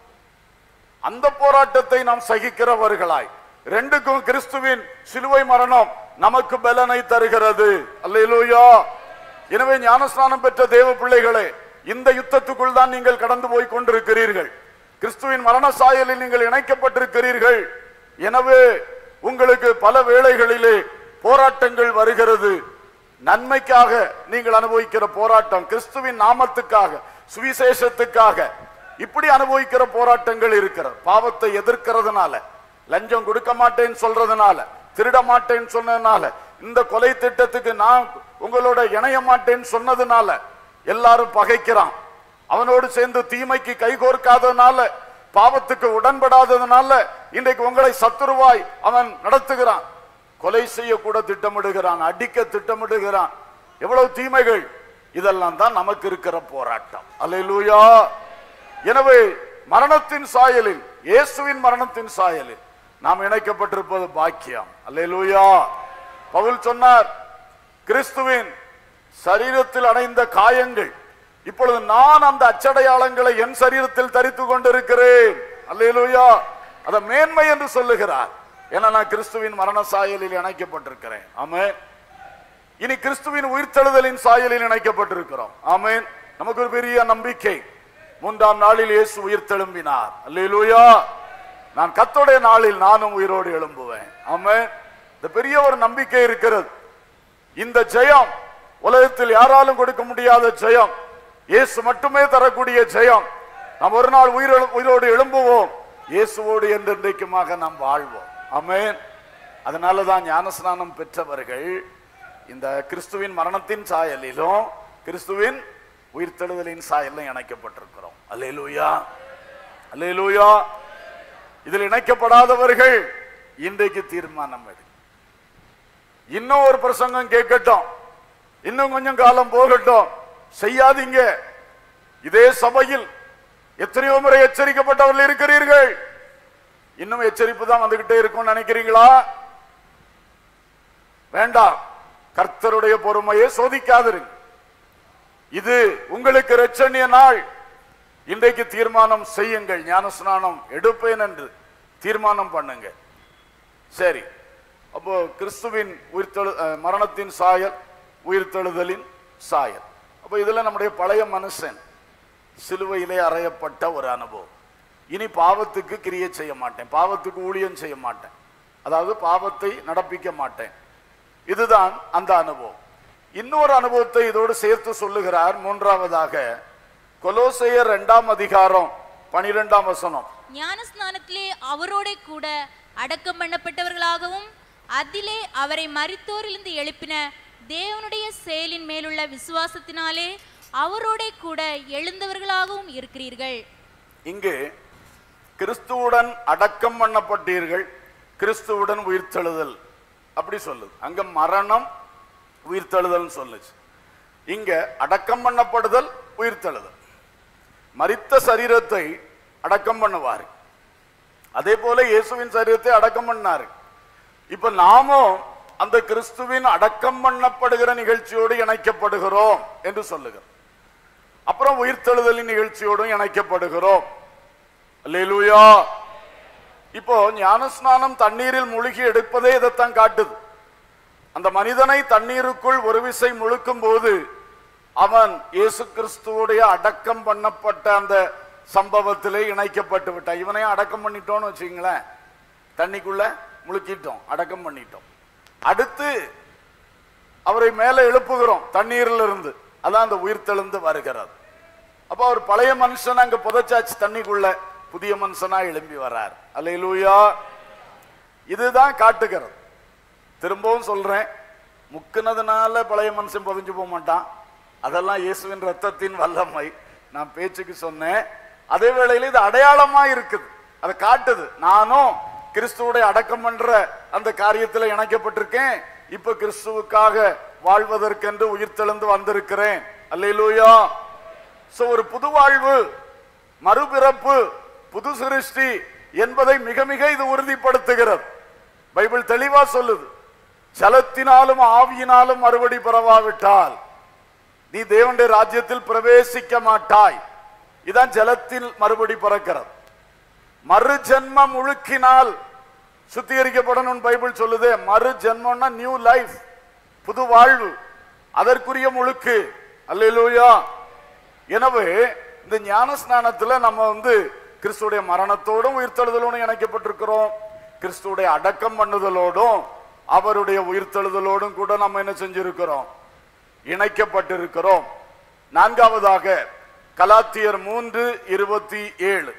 அந்த போராட்டத்தை நாம் சகிக்கிறவர்களாய் ரெண்டுக்கும் கிறிஸ்துவின் சிலுவை மரணம் நமக்கு பலனை தருகிறது அல்லேலூயா எனவே ஞானஸ்நானம் பெற்ற தேவ பிள்ளைகளே இந்த யுத்தத்துக்குள் தான் நீங்கள் கடந்து போய் கொண்டிருக்கிறீர்கள் கிறிஸ்துவின் மரண சாயலில் நீங்கள் இணைக்கப்பட்டிருக்கிறீர்கள் எனவே உங்களுக்கு பல வேளைகளிலே போராட்டங்கள் வருகிறது நன்மைக்காக நீங்கள் அனுபவிக்கிற போராட்டம் கிறிஸ்துவின் நாமத்துக்காக சுவிசேஷத்துக்காக இப்படி அனுபவிக்கிற போராட்டங்கள் இருக்கிறது பாவத்தை எதிர்க்கிறதுனால லஞ்சம் கொடுக்க மாட்டேன்னு சொல்றதுனால திருட மாட்டேன்னு சொன்னதுனால இந்த கொலை திட்டத்துக்கு நான் உங்களோட இணைய மாட்டேன்னு சொன்னதுனால எல்லாரும் பகைக்கிறான் அவனோடு சேர்ந்து தீமைக்கு கைகோர்க்காததுனால பாவத்துக்கு உடன்படாததுனால இன்றைக்கு உங்களை சத்துருவாய் அவன் நடத்துகிறான் கொலை செய்ய கூட திட்டமிடுகிறான் அடிக்க திட்டமிடுகிறான் எவ்வளவு தீமைகள் இதெல்லாம் தான் நமக்கு இருக்கிற போராட்டம் அல்லேலூயா எனவே மரணத்தின் சாயலில் இயேசுவின் மரணத்தின் சாயலில் நாம் இணைக்கப்பட்டிருப்பது பாக்கியம் அல்லேலூயா பவுல் சொன்னார் கிறிஸ்துவின் சரீரத்தில் அடைந்த காயங்கள் இப்பொழுது நான் அந்த அச்சடையாளங்களை என் சரீரத்தில் தரித்து கொண்டிருக்கிறேன் அல்லேலூயா அத மேன்மை என்று சொல்லுகிறார் ஏன்னா நான் கிறிஸ்துவின் மரண சாயலில் இணைக்கப்பட்டிருக்கிறேன் ஆமென் இனி கிறிஸ்துவின் உயிர்த்தெழுதலின் சாயலில் இணைக்கப்பட்டிருக்கிறோம் ஆமென் நமக்கு ஒரு பெரிய நம்பிக்கை மூன்றாம் நாளில் இயேசு உயிர்த்தெழும்பினார் அல்லேலூயா நான் கத்தோடைய நாளில் நானும் உயிரோடு எழும்புவேன் ஆமென் இந்த பெரிய ஒரு நம்பிக்கை இருக்கிறது இந்த ஜெயம் உலகத்தில் யாராலும் கொடுக்க முடியாத ஜெயம் இயேசு மட்டுமே தரக்கூடிய ஜெயம் நாம் ஒரு நாள் உயிர் உயிரோடு எழும்புவோம் இயேசுவோடு என்றென்றைக்குமாக நாம் வாழ்வோம் ஆமென் அதனால தான் ஞானஸ்நானம் பெற்றவர்கள் இந்த கிறிஸ்துவின் மரணத்தின் சாயலிலும் கிறிஸ்துவின் உயிர்த்தெழுதலின் சாயலிலும் இணைக்கப்பட்டிருக்கிறோம் அல்லேலூயா அல்லேலூயா இதில் இணைக்கப்படாதவர்கள் இன்றைக்கு தீர்மானம் எடு இன்னும் ஒரு பிரசங்கம் கேட்கட்டும் இன்னும் கொஞ்சம் காலம் போகட்டும் செய்யாதீங்க இதே சபையில் எத்தனையோ முறை எச்சரிக்கப்பட்டவர்கள் இருக்கிறீர்கள் இன்னும் எச்சரிப்பு தான் வந்துகிட்டே இருக்கும்னு நினைக்கிறீங்களா வேண்டாம் கர்த்தருடைய பொறுமையை சோதிக்காதிருங்க இது உங்களுக்கு இரட்சணிய நாள் இன்றைக்கு தீர்மானம் செய்யுங்கள் ஞானஸ்நானம் எடுப்பேன் என்று தீர்மானம் பண்ணுங்க சரி அப்போ கிறிஸ்துவின் உயிர்த்தெழு அஹ், மரணத்தின் சாயல் உயிர்த்தெழுதலின் சாயல் அப்போ இதுல நம்முடைய பழைய மனுஷன் சிலுவையிலே அறையப்பட்ட ஒரு அனுபவம் இனி பாவத்துக்கு கிரியை செய்ய மாட்டேன் பாவத்துக்கு ஊழியம் செய்ய மாட்டேன் அதாவது பாவத்தை நடப்பிக்க மாட்டேன் இதுதான் அந்த அனுபவம் இன்னொரு அனுபவத்தை இதோடு சேர்த்து சொல்லுகிறார் மூன்றாவதாக கொலோசையர் இரண்டாம் அதிகாரம் பனிரெண்டாம் வசனம் ஞானஸ்நானத்திலே அவரோடே கூட அடக்கம் பண்ணப்பட்டவர்களாகவும் அதிலே அவரை மரித்தோரிலிருந்து எழுப்பின தேவனுடைய செயலின் மேலுள்ள விசுவாசத்தினாலே அவரோடே கூட எழுந்தவர்களாகவும் இருக்கிறீர்கள் இங்கு கிறிஸ்துவுடன் அடக்கம் பண்ணப்பட்டீர்கள் கிறிஸ்துவுடன் உயிர்த்தெழுதல் அப்படி சொல்லுது அங்க மரணம் உயிர்த்தெழுதல் சொல்லுச்சு இங்க அடக்கம் பண்ணப்படுதல் உயிர்த்தெழுதல் மரித்த சரீரத்தை அடக்கம் பண்ணுவார் அதே போல இயேசுவின் சரீரத்தை அடக்கம் பண்ணாரு இப்ப நாமும் அந்த கிறிஸ்துவின் அடக்கம் பண்ணப்படுகிற நிகழ்ச்சியோடு இணைக்கப்படுகிறோம் என்று சொல்லுகிறோம் அப்புறம் உயிர்த்தெழுதலின் நிகழ்ச்சியோடும் இணைக்கப்படுகிறோம் அல்லேலூயா இப்போ ஞானஸ்நானம் தண்ணீரில் முழுகி எடுப்பதே இதைத்தான் காட்டுது அந்த மனிதனை தண்ணீருக்குள் ஒரு விசை முழுக்கும் போது அவன் இயேசு கிறிஸ்துவுடைய அடக்கம் பண்ணப்பட்ட அந்த சம்பவத்திலே இணைக்கப்பட்டு விட்டான் இவனையும் அடக்கம் பண்ணிட்டோம்னு வச்சுங்களேன் தண்ணிக்குள்ள முழுக்கிட்டோம் அடக்கம் பண்ணிட்டோம் அடுத்து அவரை மேலே எழுப்புகிறோம் தண்ணீரில் இருந்து அதான் அந்த உயிர்த்தெழுந்து வருகிறது அப்போ அவர் பழைய மனுஷன் அங்க புதைச்சாச்சு தண்ணிக்குள்ள புதிய மனுஷனா எழும்பி வர்றார் அல்லேலூயா இதுதான் காட்டுகிறது திரும்பவும் சொல்றேன் முக்குனதுனால பழைய மனுஷன் புதைஞ்சு போக மாட்டான் அதெல்லாம் இயேசுவின் ரத்தத்தின் வல்லமை நான் பேச்சுக்கு சொன்னேன் அதே வேளையில இது அடையாளமா இருக்குது அதை காட்டுது நானும் கிறிஸ்துவோட அடக்கம் பண்ற அந்த காரியத்துல இணைக்கப்பட்டிருக்கேன் இப்ப கிறிஸ்துவுக்காக வாழ்வதற்கென்று உயிர்த்தெழுந்து வந்திருக்கிறேன் அல்லேலூயா சோ ஒரு புது வாழ்வு மறுபிறப்பு புது சிருஷ்டி என்பதை மிக மிக இது உறுதிப்படுத்துகிறது பைபிள் தெளிவா சொல்லுது ஜலத்தினாலும் ஆவியினாலும் மறுபடி பிறவாவிட்டால் நீ தேவனுடைய ராஜ்யத்தில் பிரவேசிக்க மாட்டாய் இதான் ஜலத்தில் மறுபடி பிறக்கிறது மறு ஜென்மம் முழுக்கினால் சுத்திகரிக்கப்படணும் பைபிள் சொல்லுது மறு ஜென்மம்னா நியூ லைஃப் புது வாழ்வு அதற்குரிய முழுக்கு அல்லேலூயா எனவே இந்த ஞான ஸ்நானத்துல நம்ம வந்து கிறிஸ்துடைய மரணத்தோடும் உயிர்த்தெழுதலோடும் இணைக்கப்பட்டிருக்கிறோம் கிறிஸ்துடைய அடக்கம் பண்ணுதலோடும் அவருடைய உயிர்த்தெழுதலோடும் கூட நம்ம என்ன செஞ்சிருக்கிறோம் இணைக்கப்பட்டிருக்கிறோம் நான்காவதாக கலாத்தியர் மூன்று இருபத்தி ஏழு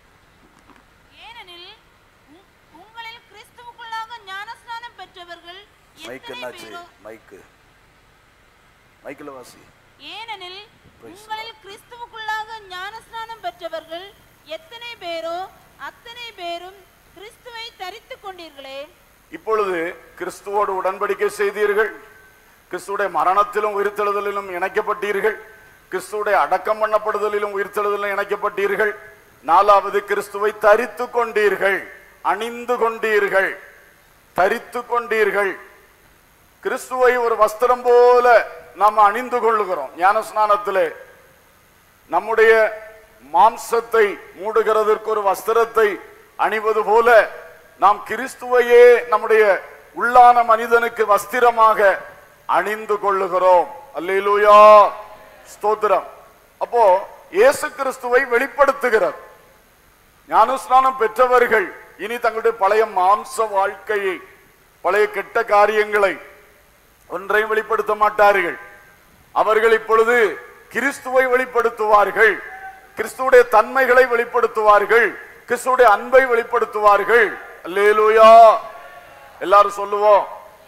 ஏனெனில் உ- உங்களில் கிறிஸ்துவுக்குள்ளாக ஞானஸ்நானம் பெற்றவர்கள் மைக் எத்தனை என்னாச்சு பேரோ மைக்கு மைக்கில் வாசி ஏனெனில் Praise உங்களில் கிறிஸ்துவுக்குள்ளாக ஞானஸ்நானம் பெற்றவர்கள் எத்தனை பேரோ அத்தனை பேரும் கிறிஸ்துவை தரித்துக் கொண்டீர்களே இப்பொழுது கிறிஸ்துவோடு உடன்படிக்கை செய்தீர்கள் கிறிஸ்துவுடைய மரணத்திலும் உயிர்த்தெழுதலிலும் இணைக்கப்பட்டீர்கள் கிறிஸ்துவுடைய அடக்கம் பண்ணப்படுதலிலும் உயிர்த்தெழுதலிலும் இணைக்கப்பட்டீர்கள் நாலாவது கிறிஸ்துவை தரித்து கொண்டீர்கள் அணிந்து கொண்டீர்கள் தரித்து கொண்டீர்கள் கிறிஸ்துவை ஒரு வஸ்திரம் போல நாம் அணிந்து கொள்ளுகிறோம் ஞானஸ்நானத்திலே நம்முடைய மாம்சத்தை மூடுகிறதற்கு ஒரு வஸ்திரத்தை அணிவது போல நாம் கிறிஸ்துவையே நம்முடைய உள்ளான மனிதனுக்கு வஸ்திரமாக அணிந்து கொள்ளுகிறோம் அல்லேலூயா ஸ்தோத்திரம் அப்போ இயேசு கிறிஸ்துவை வெளிப்படுத்துகிறது ஞானஸ்நானம் பெற்றவர்கள் இனி தங்களுடைய பழைய மாம்ச வாழ்க்கையை பழைய கெட்ட காரியங்களை ஒன்றையும் வெளிப்படுத்த மாட்டார்கள் அவர்கள் இப்பொழுது கிறிஸ்துவை வெளிப்படுத்துவார்கள் கிறிஸ்துவுடைய தன்மைகளை வெளிப்படுத்துவார்கள் கிறிஸ்துவுடைய அன்பை வெளிப்படுத்துவார்கள் அல்லேலூயா எல்லாரும் சொல்லுவோம்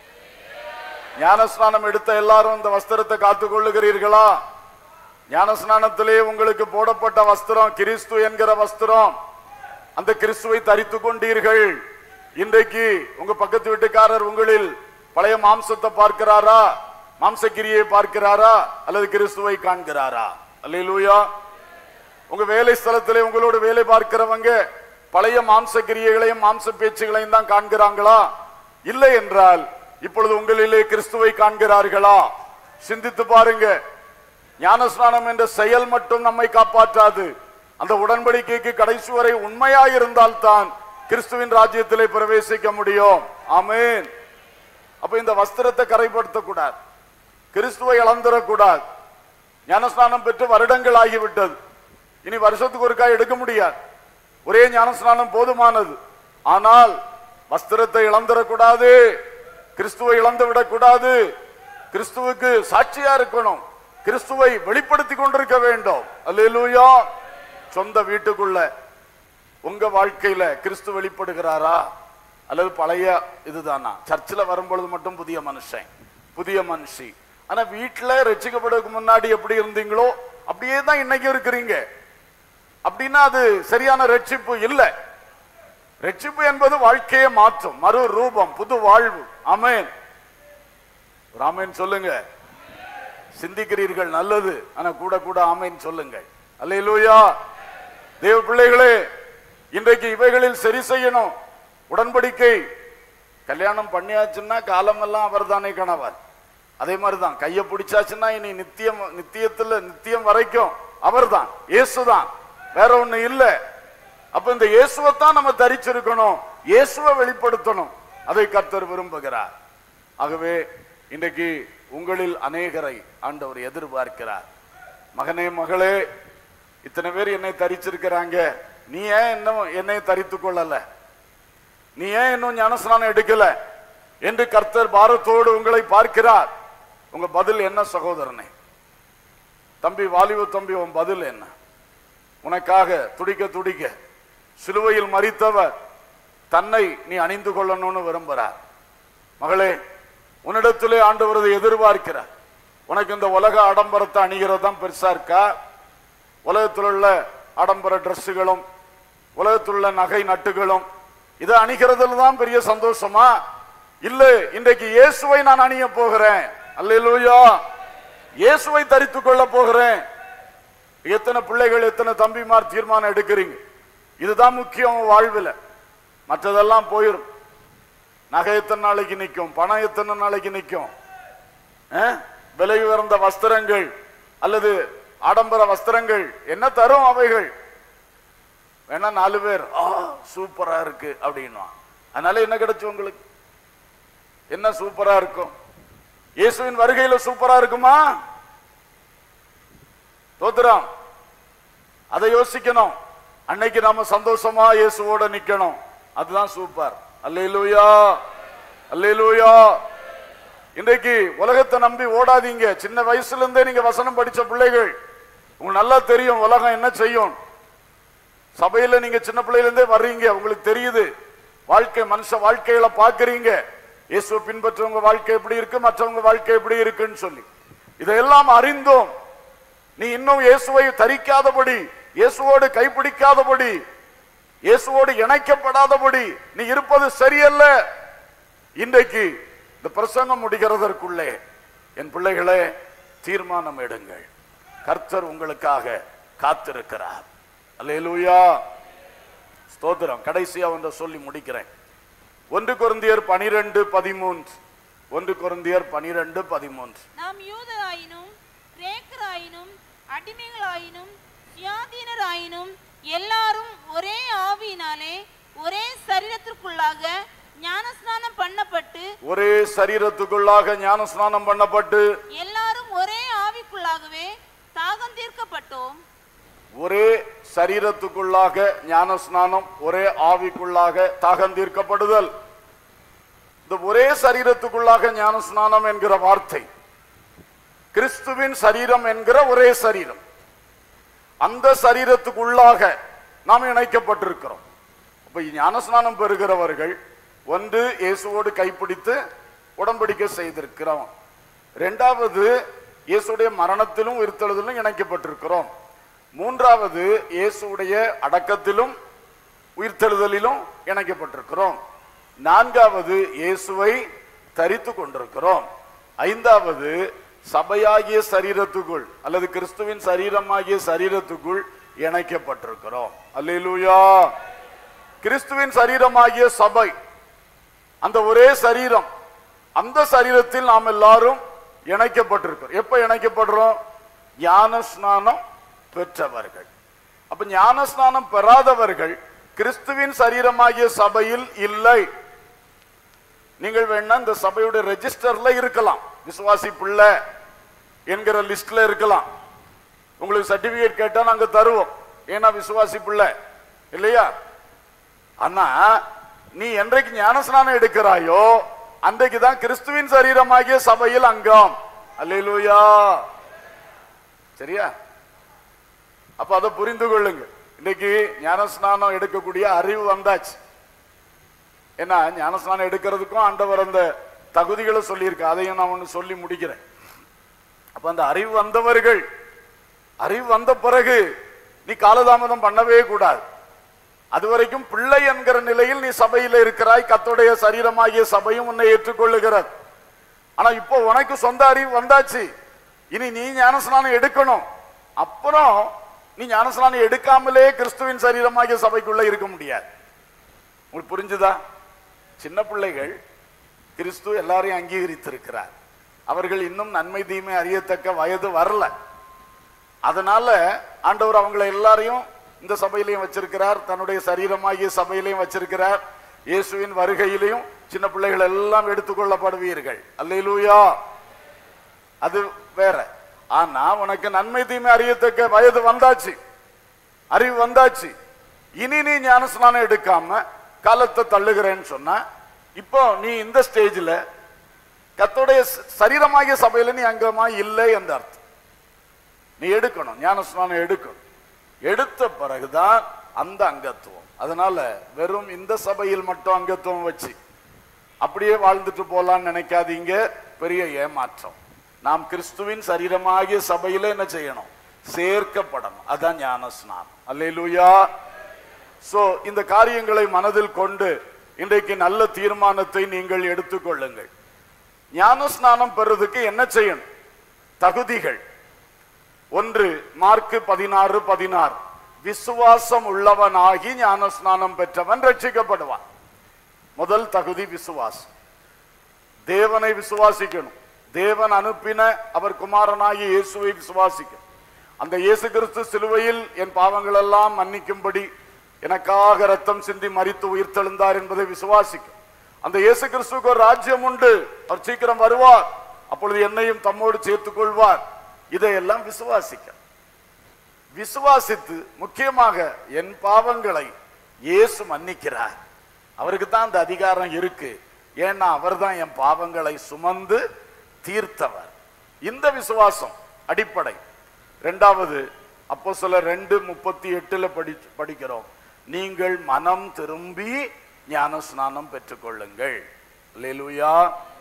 ஞானஸ்நானம் எடுத்த எல்லாரும் இந்த வஸ்திரத்தை காத்துக் கொள்ளுகிறீர்களா ஞானஸ்நானத்திலே உங்களுக்கு போடப்பட்ட வஸ்திரம் கிறிஸ்து என்கிற வஸ்திரம் அந்த கிறிஸ்துவை தரித்து கொண்டீர்கள் இன்றைக்கு உங்க பக்கத்து வீட்டுக்காரர் உங்களில் பழைய மாம்சத்தை பார்க்கிறாரா மாம்சக்கிரியை பார்க்கிறாரா அல்லது கிறிஸ்துவை காண்கிறாரா அல்லேலூயா உங்க வேலை ஸ்தலத்திலே உங்களோடு வேலை பார்க்கிறவங்க பழைய மாம்ச கிரியைகளையும் மாம்ச பேச்சுகளையும் தான் காண்கிறாங்களா இல்லை என்றால் இப்பொழுது உங்களிலே கிறிஸ்துவை காண்கிறார்களா சிந்தித்து பாருங்க ஞானஸ்நானம் என்ற செயல் மட்டும் நம்மை காப்பாற்றாது அந்த உடன்படிக்கைக்கு கடைசி வரை உண்மையாயிருந்தால் தான் கிறிஸ்துவின் ராஜ்யத்திலே பிரவேசிக்க முடியும் ஆமென் அப்ப இந்த வஸ்திரத்தை கரைப்படுத்தக்கூடாது கிறிஸ்துவை இழந்துடக்கூடாது ஞானஸ்நானம் பெற்று வருடங்கள் ஆகிவிட்டது இனி வருஷத்துக்கு ஒருக்கா எடுக்க முடியாது ஒரே ஞானஸ்நானம் போதுமானது ஆனால் வஸ்திரத்தை இழந்துடக்கூடாது கிறிஸ்துவை இழந்து விடக்கூடாது கிறிஸ்துவுக்கு சாட்சியா இருக்கணும் கிறிஸ்துவை வெளிப்படுத்தி கொண்டிருக்க வேண்டும் அல்லேலூயா சொந்த வீட்டுக்குள்ள உங்க வாழ்க்கையில கிறிஸ்து வெளிப்படுகிறாரா அல்லது பழைய இதுதானா சர்ச்சில் வரும்பொழுது மட்டும் புதிய மனுஷன் புதிய மனுஷி ஆனா வீட்டுல ரட்சிக்கப்படுறதுக்கு முன்னாடி எப்படி இருந்தீங்களோ அப்படியே தான் இன்னைக்கு இருக்கிறீங்க அப்படின்னா அது சரியான ரட்சிப்பு இல்லை ரட்சிப்பு என்பது வாழ்க்கையை மாற்றும் மறு ரூபம் புது வாழ்வு ஆமென் ஒரு ஆமென் சொல்லுங்க சிந்திக்கிறீர்கள் நல்லது ஆனா கூட கூட ஆமென் சொல்லுங்கள் அல்லேலூயா தேவ பிள்ளைகளே இன்றைக்கு இவைகளில் சரி செய்யணும் உடன்படிக்கை கல்யாணம் பண்ணியாச்சுன்னா காலமெல்லாம் அவர்தானே கணவர் அதே மாதிரிதான் கையை பிடிச்சாச்சுன்னா இனி நித்தியம் நித்தியத்துல நித்தியம் வரைக்கும் அவர்தான் இயேசுதான் வேற ஒண்ணு இல்ல அப்ப இந்த இயேசுவைத்தான் நம்ம தரிச்சிருக்கணும் இயேசுவை வெளிப்படுத்தணும் அதை கர்த்தர் விரும்புகிறார் ஆகவே இன்றைக்கு உங்களில் அநேகரை ஆண்டவர் எதிர்பார்க்கிறார் மகனே மகளே இத்தனை பேர் என்னை தரிச்சிருக்கிறாங்க நீ ஏன் இன்னும் என்னை தரித்து கொள்ளல நீ ஏன் இன்னும் ஞானஸ்நானம் எடுக்கல என்று கர்த்தர் பாரத்தோடு உங்களை பார்க்கிறார் உங்க பதில் என்ன சகோதரனே தம்பி வாலிப தம்பி உன் பதில் என்ன உனக்காக துடிக்க துடிக்க சிலுவையில் மறித்தவர் தன்னை நீ அணிந்து கொள்ளணும்னு விரும்புறார் மகளே உன்னிடத்திலே ஆண்டவரது எதிர்பார்க்கிறார் உனக்கு இந்த உலக ஆடம்பரத்தை அணிகிறது தான் பெருசா இருக்கா உலகத்தில் உள்ள ஆடம்பர ட்ரெஸ்ஸுகளும் உலகத்தில் உள்ள நகை நட்டுகளும் இதை அணிகிறதுல தான் பெரிய சந்தோஷமா இல்ல இன்றைக்கு இயேசுவை நான் அணிய போகிறேன் அல்லேலூயா இயேசுவை தரித்துக் கொள்ள போகிறேன் எத்தனை பிள்ளைகள் எத்தனை தம்பிமார் தீர்மானம் எடுக்கிறீங்க இதுதான் முக்கியம் உன் வாழ்வில் மற்றதெல்லாம் போயிடும் நகை எத்தனை நாளைக்கு நிற்கும் பணம் எத்தனை நாளைக்கு நிற்கும் அஹ்? விலை உயர்ந்த வஸ்திரங்கள் அல்லது ஆடம்பர வஸ்திரங்கள் என்ன தரும் அவைகள் வேணா நாலு பேர் ஆ சூப்பரா இருக்கு அப்படின்னுவான் அதனால என்ன கிடைச்சு உங்களுக்கு என்ன சூப்பரா இருக்கும் இயேசுவின் வருகையில சூப்பரா இருக்குமா தோத்துறான் அதை யோசிக்கணும் அன்னைக்கு நாம சந்தோஷமா இயேசுவோட நிக்கணும் அதுதான் சூப்பர் அல்லேலூயா அல்லேலூயா இன்றைக்கு உலகத்தை நம்பி ஓடாதீங்க சின்ன வயசுல இருந்தே நீங்க வசனம் படிச்ச பிள்ளைகள் உங்களுக்கு நல்லா தெரியும் உலகம் என்ன செய்யும் சபையில நீங்க சின்ன பிள்ளையில இருந்தே வர்றீங்க உங்களுக்கு தெரியுது வாழ்க்கை மனுஷ வாழ்க்கையில பாக்குறீங்க இயேசுவை பின்பற்றவங்க வாழ்க்கை எப்படி இருக்கு மற்றவங்க வாழ்க்கை எப்படி இருக்குன்னு சொல்லி இதையெல்லாம் அறிந்தோம் நீ இன்னும் இயேசுவை தரிக்காதபடி இயேசுவோடு கைப்பிடிக்காதபடி இயேசுவோடு இணைக்கப்படாதபடி நீ இருப்பது சரியல்ல இன்றைக்கு இந்த பிரசங்கம் முடிகிறதற்குள்ளே என் பிள்ளைகளே தீர்மானம் எடுங்கள் கர்த்தர் உங்களுக்காக காத்திருக்கிறார் அல்லேலூயா ஸ்தோத்திரம் கடைசியா ஒன்றை சொல்லி முடிக்கிறேன் ஒன்று கொருந்தியர் பனிரெண்டு பதிமூன்று ஒன்று கொருந்தியர் பனிரெண்டு பதிமூன்று நாம் யூதராயினும் கிரேக்கராயினும் அடிமைகளாயினும் சுயாதீனராயினும் எல்லாரும் ஒரே ஆவியினாலே ஒரே சரீரத்திற்குள்ளாக ஞானஸ்நானம் பண்ணப்பட்டு ஒரே சரீரத்துக்குள்ளாக ஞான ஸ்நானம் பண்ணப்பட்டு எல்லாரும் ஒரே ஆவிக்குள்ளாகவே தாகம் தீர்க்கப்பட்டோம் ஒரே சரீரத்துக்குள்ளாக ஞான ஸ்நானம் ஒரே ஆவிக்குள்ளாக தாகம் தீர்க்கப்படுதல் இந்த ஒரே சரீரத்துக்குள்ளாக ஞான ஸ்நானம் என்கிற வார்த்தை கிறிஸ்துவின் சரீரம் என்கிற ஒரே சரீரம் அந்த சரீரத்துக்குள்ளாக நாம் இணைக்கப்பட்டிருக்கிறோம் அப்ப ஞானஸ்நானம் பெறுகிறவர்கள் ஒன்று இயேசுவோடு கைப்பிடித்து உடன்படிக்கை செய்திருக்கிறோம் இரண்டாவது இயேசுடைய மரணத்திலும் உயிர்த்தெழுதலும் இணைக்கப்பட்டிருக்கிறோம் மூன்றாவது இயேசுடைய அடக்கத்திலும் உயிர்த்தெழுதலிலும் இணைக்கப்பட்டிருக்கிறோம் நான்காவது இயேசுவை தரித்து கொண்டிருக்கிறோம் ஐந்தாவது சபையாகிய சரீரத்துக்குள் அல்லது கிறிஸ்துவின் சரீரமாகிய சரீரத்துக்குள் இணைக்கப்பட்டிருக்கிறோம் அல்லேலூயா கிறிஸ்துவின் சரீரமாகிய சபை அந்த ஒரே சரீரம் அந்த சரீரத்தில் நாம் எல்லாரும் இணைக்கப்பட்டிருக்கிறோம் எப்ப இணைக்கப்படுறோம் ஞான ஸ்நானம் பெற்றவர்கள் அப்ப ஞான ஸ்நானம் பெறாதவர்கள் கிறிஸ்துவின் சரீரமாகிய சபையில் இல்லை நீங்கள் வேணா இந்த சபையுடைய ரெஜிஸ்டர்ல இருக்கலாம் விசுவாசி பிள்ளை என்கிற லிஸ்ட்ல இருக்கலாம் உங்களுக்கு சர்டிபிகேட் கேட்டா நாங்க தருவோம் ஏன்னா விசுவாசி பிள்ளை இல்லையா ஆனா நீ என்றைக்கு ஞானஸ்நானம் எடுக்கிறாயோ அன்றைக்கு தான் கிறிஸ்துவின் சரீரமாகிய சபையில் அங்கம் அல்லேலூயா சரியா அப்ப அதை புரிந்து கொள்ளுங்க இன்னைக்கு ஞானஸ்நானம் எடுக்கக்கூடிய அறிவு வந்தாச்சு ஏன்னா ஞானஸ்நானம் எடுக்கிறதுக்கும் ஆண்டவர் அந்த தகுதிகளை சொல்லியிருக்கு அதையும் நான் ஒன்று சொல்லி முடிக்கிறேன் அப்ப அந்த அறிவு வந்தவர்கள் அறிவு வந்த பிறகு நீ காலதாமதம் பண்ணவே கூடாது அது வரைக்கும் பிள்ளை என்கிற நிலையில் நீ சபையில இருக்கிறாய் கத்தோடைய சரீரமாகிய சபையும் உன்னை ஏற்றுக்கொள்ளுகிறது ஆனா இப்போ உனக்கு சொந்த அறிவு வந்தாச்சு இனி நீ ஞானஸ்நானம் எடுக்கணும் அப்புறம் நீ ஞானஸ்நானம் எடுக்காமலே கிறிஸ்துவின் சரீரமாகிய சபைக்குள்ள இருக்க முடியாது உங்களுக்கு புரிஞ்சுதா சின்ன பிள்ளைகள் கிறிஸ்து எல்லாரையும் அங்கீகரித்திருக்கிறார் அவர்கள் இன்னும் நன்மை தீமை அறியத்தக்க வயது வரல அதனால ஆண்டவர் அவங்களை எல்லாரையும் இந்த சபையிலையும் வச்சிருக்கிறார் தன்னுடைய சரீரமாகிய சபையிலையும் வச்சிருக்கிறார் இயேசுவின் வருகையிலையும் சின்ன பிள்ளைகள் எல்லாம் எடுத்துக்கொள்ளப்படுவீர்கள் அல்லேலூயா அது வேற ஆனா உனக்கு நன்மை தீமை அறியத்தக்க வயது வந்தாச்சு அறிவு வந்தாச்சு இனி நீ ஞானஸ்நானம் எடுக்காம காலத்தை தள்ளுகிறேன்னு சொன்னா இப்போ நீ இந்த ஸ்டேஜில் கத்தோடைய ச- சரீரமாகிய சபையில நீ அங்கமா இல்லை என்ற அர்த்தம் நீ எடுக்கணும் ஞானஸ்நானம் எடுக்கணும் எடுத்த பிறகுதான் அந்த அங்கத்துவம் அதனால வெறும் இந்த சபையில் மட்டும் அங்கத்துவம் வச்சு அப்படியே வாழ்ந்துட்டு போலாம்னு நினைக்காதீங்க பெரிய ஏமாற்றம் நாம் கிறிஸ்துவின் சரீரமாகிய சபையில என்ன செய்யணும் சேர்க்கப்படணும் அதான் ஞான ஸ்நானம் அல்லேலூயா சோ இந்த காரியங்களை மனதில் கொண்டு இன்றைக்கு நல்ல தீர்மானத்தை நீங்கள் எடுத்துக்கொள்ளுங்கள் ஞான ஸ்நானம் பெறுவதற்கு என்ன செய்யணும் தகுதிகள் ஒன்று மார்க்கு பதினாறு பதினாறு விசுவாசம் உள்ளவனாகி ஞான ஸ்நானம் பெற்றவன் ரட்சிக்கப்படுவான் முதல் தகுதி விசுவாசம் தேவனை விசுவாசிக்கணும் தேவன் அனுப்பின அவர் குமாரனாகிய இயேசுவை விசுவாசிக்கணும் அந்த இயேசு கிறிஸ்து சிலுவையில் என் பாவங்கள் எல்லாம் மன்னிக்கும்படி எனக்காக ரத்தம் சிந்தி மரித்து உயிர்த்தெழுந்தார் என்பதை விசுவாசிக்கும் அந்த இயேசு கிறிஸ்துவுக்கு ஒரு ராஜ்யம் உண்டு அவர் சீக்கிரம் வருவார் அப்பொழுது என்னையும் தம்மோடு சேர்த்துக் கொள்வார் இதையெல்லாம் விசுவாசிக்க விசுவாசித்து முக்கியமாக என் பாவங்களை இயேசு மன்னிக்கிறார் அவருக்கு தான் அந்த அதிகாரம் இருக்கு ஏன்னா அவர்தான் என் பாவங்களை சுமந்து தீர்த்தவர் இந்த விசுவாசம் அடிப்படை ரெண்டாவது அப்போ சில ரெண்டு முப்பத்தி எட்டுல படி படிக்கிறோம் நீங்கள் மனம் திரும்பி ஞான ஸ்நானம் பெற்றுக்கொள்ளுங்கள் அல்லேலூயா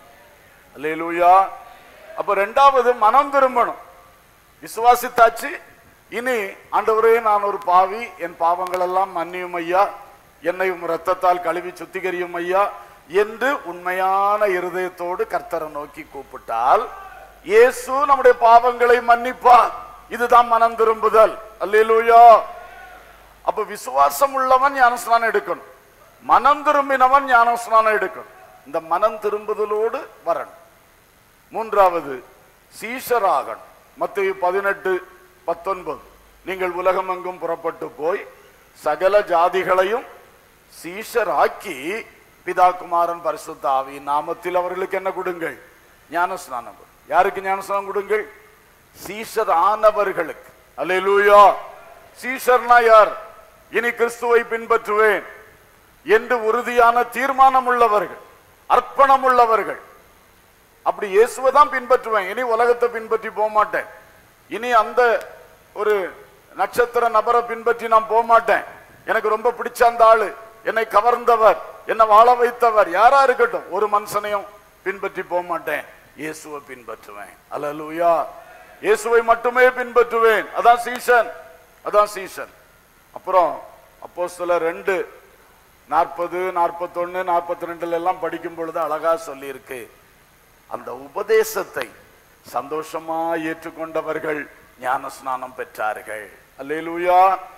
அல்லேலூயா அப்ப ரெண்டாவது மனம் திரும்பணும் விசுவாசித்தாச்சு இனி ஆண்டவரே நான் ஒரு பாவி என் பாவங்கள் எல்லாம் மன்னியும் ஐயா என்னை உம் ரத்தத்தால் கழுவி சுத்திகரியும் ஐயா என்று உண்மையான இருதயத்தோடு கர்த்தரை நோக்கி கூப்பிட்டால் இயேசு நம்முடைய பாவங்களை மன்னிப்பார் இதுதான் மனம் திரும்புதல் அல்லேலூயா அப்ப விசுவாசம் உள்ளவன் ஞானஸ்நானம் எடுக்கணும் மனம் திரும்பினவன் ஞானஸ்நானம் எடுக்கணும் இந்த மனம் திரும்புதலோடு வரணும் மூன்றாவது சீஷராகணும் மத்திய பதினெட்டு பத்தொன்பது நீங்கள் உலகமெங்கும் புறப்பட்டு போய் சகல ஜாதிகளையும் சீஷராக்கி பிதா குமாரன் பரிசுத்த ஆவி நாமத்தில் அவர்களுக்கு என்ன கொடுங்கள் ஞானஸ்நானம் கொடு. யாருக்கு ஞானஸ்நானம் கொடுங்கள் சீஷர் ஆனவர்களுக்கு அல்லேலூயா சீஷர்னா யார் இனி கிறிஸ்துவை பின்பற்றுவேன் என்று உறுதியான தீர்மானம் உள்ளவர்கள் அர்ப்பணம் உள்ளவர்கள் அப்படி இயேசுவை தான் பின்பற்றுவேன் இனி உலகத்தை பின்பற்றி போக மாட்டேன் இனி அந்த ஒரு நட்சத்திர நபரை பின்பற்றி நான் போக மாட்டேன் எனக்கு ரொம்ப பிடிச்ச அந்த ஆளு என்னை கவர்ந்தவர் என்னை வாழ வைத்தவர் யாரா இருக்கட்டும் ஒரு மனுஷனையும் பின்பற்றி போக மாட்டேன் இயேசுவை பின்பற்றுவேன் அல்லேலூயா இயேசுவை மட்டுமே பின்பற்றுவேன் அதான் சீசன் அதான் சீசன் அப்புறம் அப்போ சில ரெண்டு நாற்பது நாற்பத்தொன்னு நாற்பத்தி ரெண்டுல எல்லாம் படிக்கும் பொழுது அழகா சொல்லியிருக்கு அந்த உபதேசத்தை சந்தோஷமா ஏற்றுக்கொண்டவர்கள் ஞான ஸ்நானம் பெற்றார்கள் அல்லேலூயா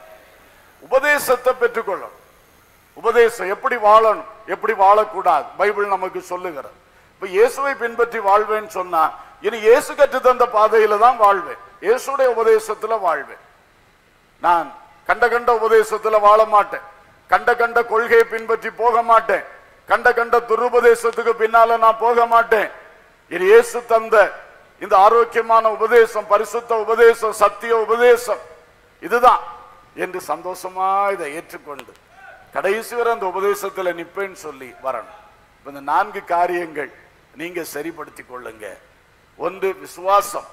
உபதேசத்தை பெற்றுக்கொள்ளணும் உபதேசம் எப்படி வாழணும் எப்படி வாழக்கூடாது பைபிள் நமக்கு சொல்லுகிறது இப்ப இயேசுவை பின்பற்றி வாழ்வேன்னு சொன்னா இனி இயேசு கற்று தந்த பாதையில தான் வாழ்வேன் இயேசுடைய உபதேசத்துல வாழ்வேன் நான் கண்ட கண்ட உபதேசத்துல வாழ மாட்டேன் கண்ட கண்ட கொள்கையை பின்பற்றி போக மாட்டேன் கண்ட கண்ட துருபதேசத்துக்கு பின்னால நான் போக மாட்டேன் இது இயேசு தந்த இந்த ஆரோக்கியமான உபதேசம் பரிசுத்த உபதேசம் சத்திய உபதேசம் இதுதான் என்று சந்தோஷமா இதை ஏற்றுக்கொண்டு கடைசி வரை அந்த உபதேசத்துல நிப்பேன்னு சொல்லி வரணும் இப்ப இந்த நான்கு காரியங்கள் நீங்க சரிப்படுத்திக் கொள்ளுங்க ஒன்று விசுவாசம்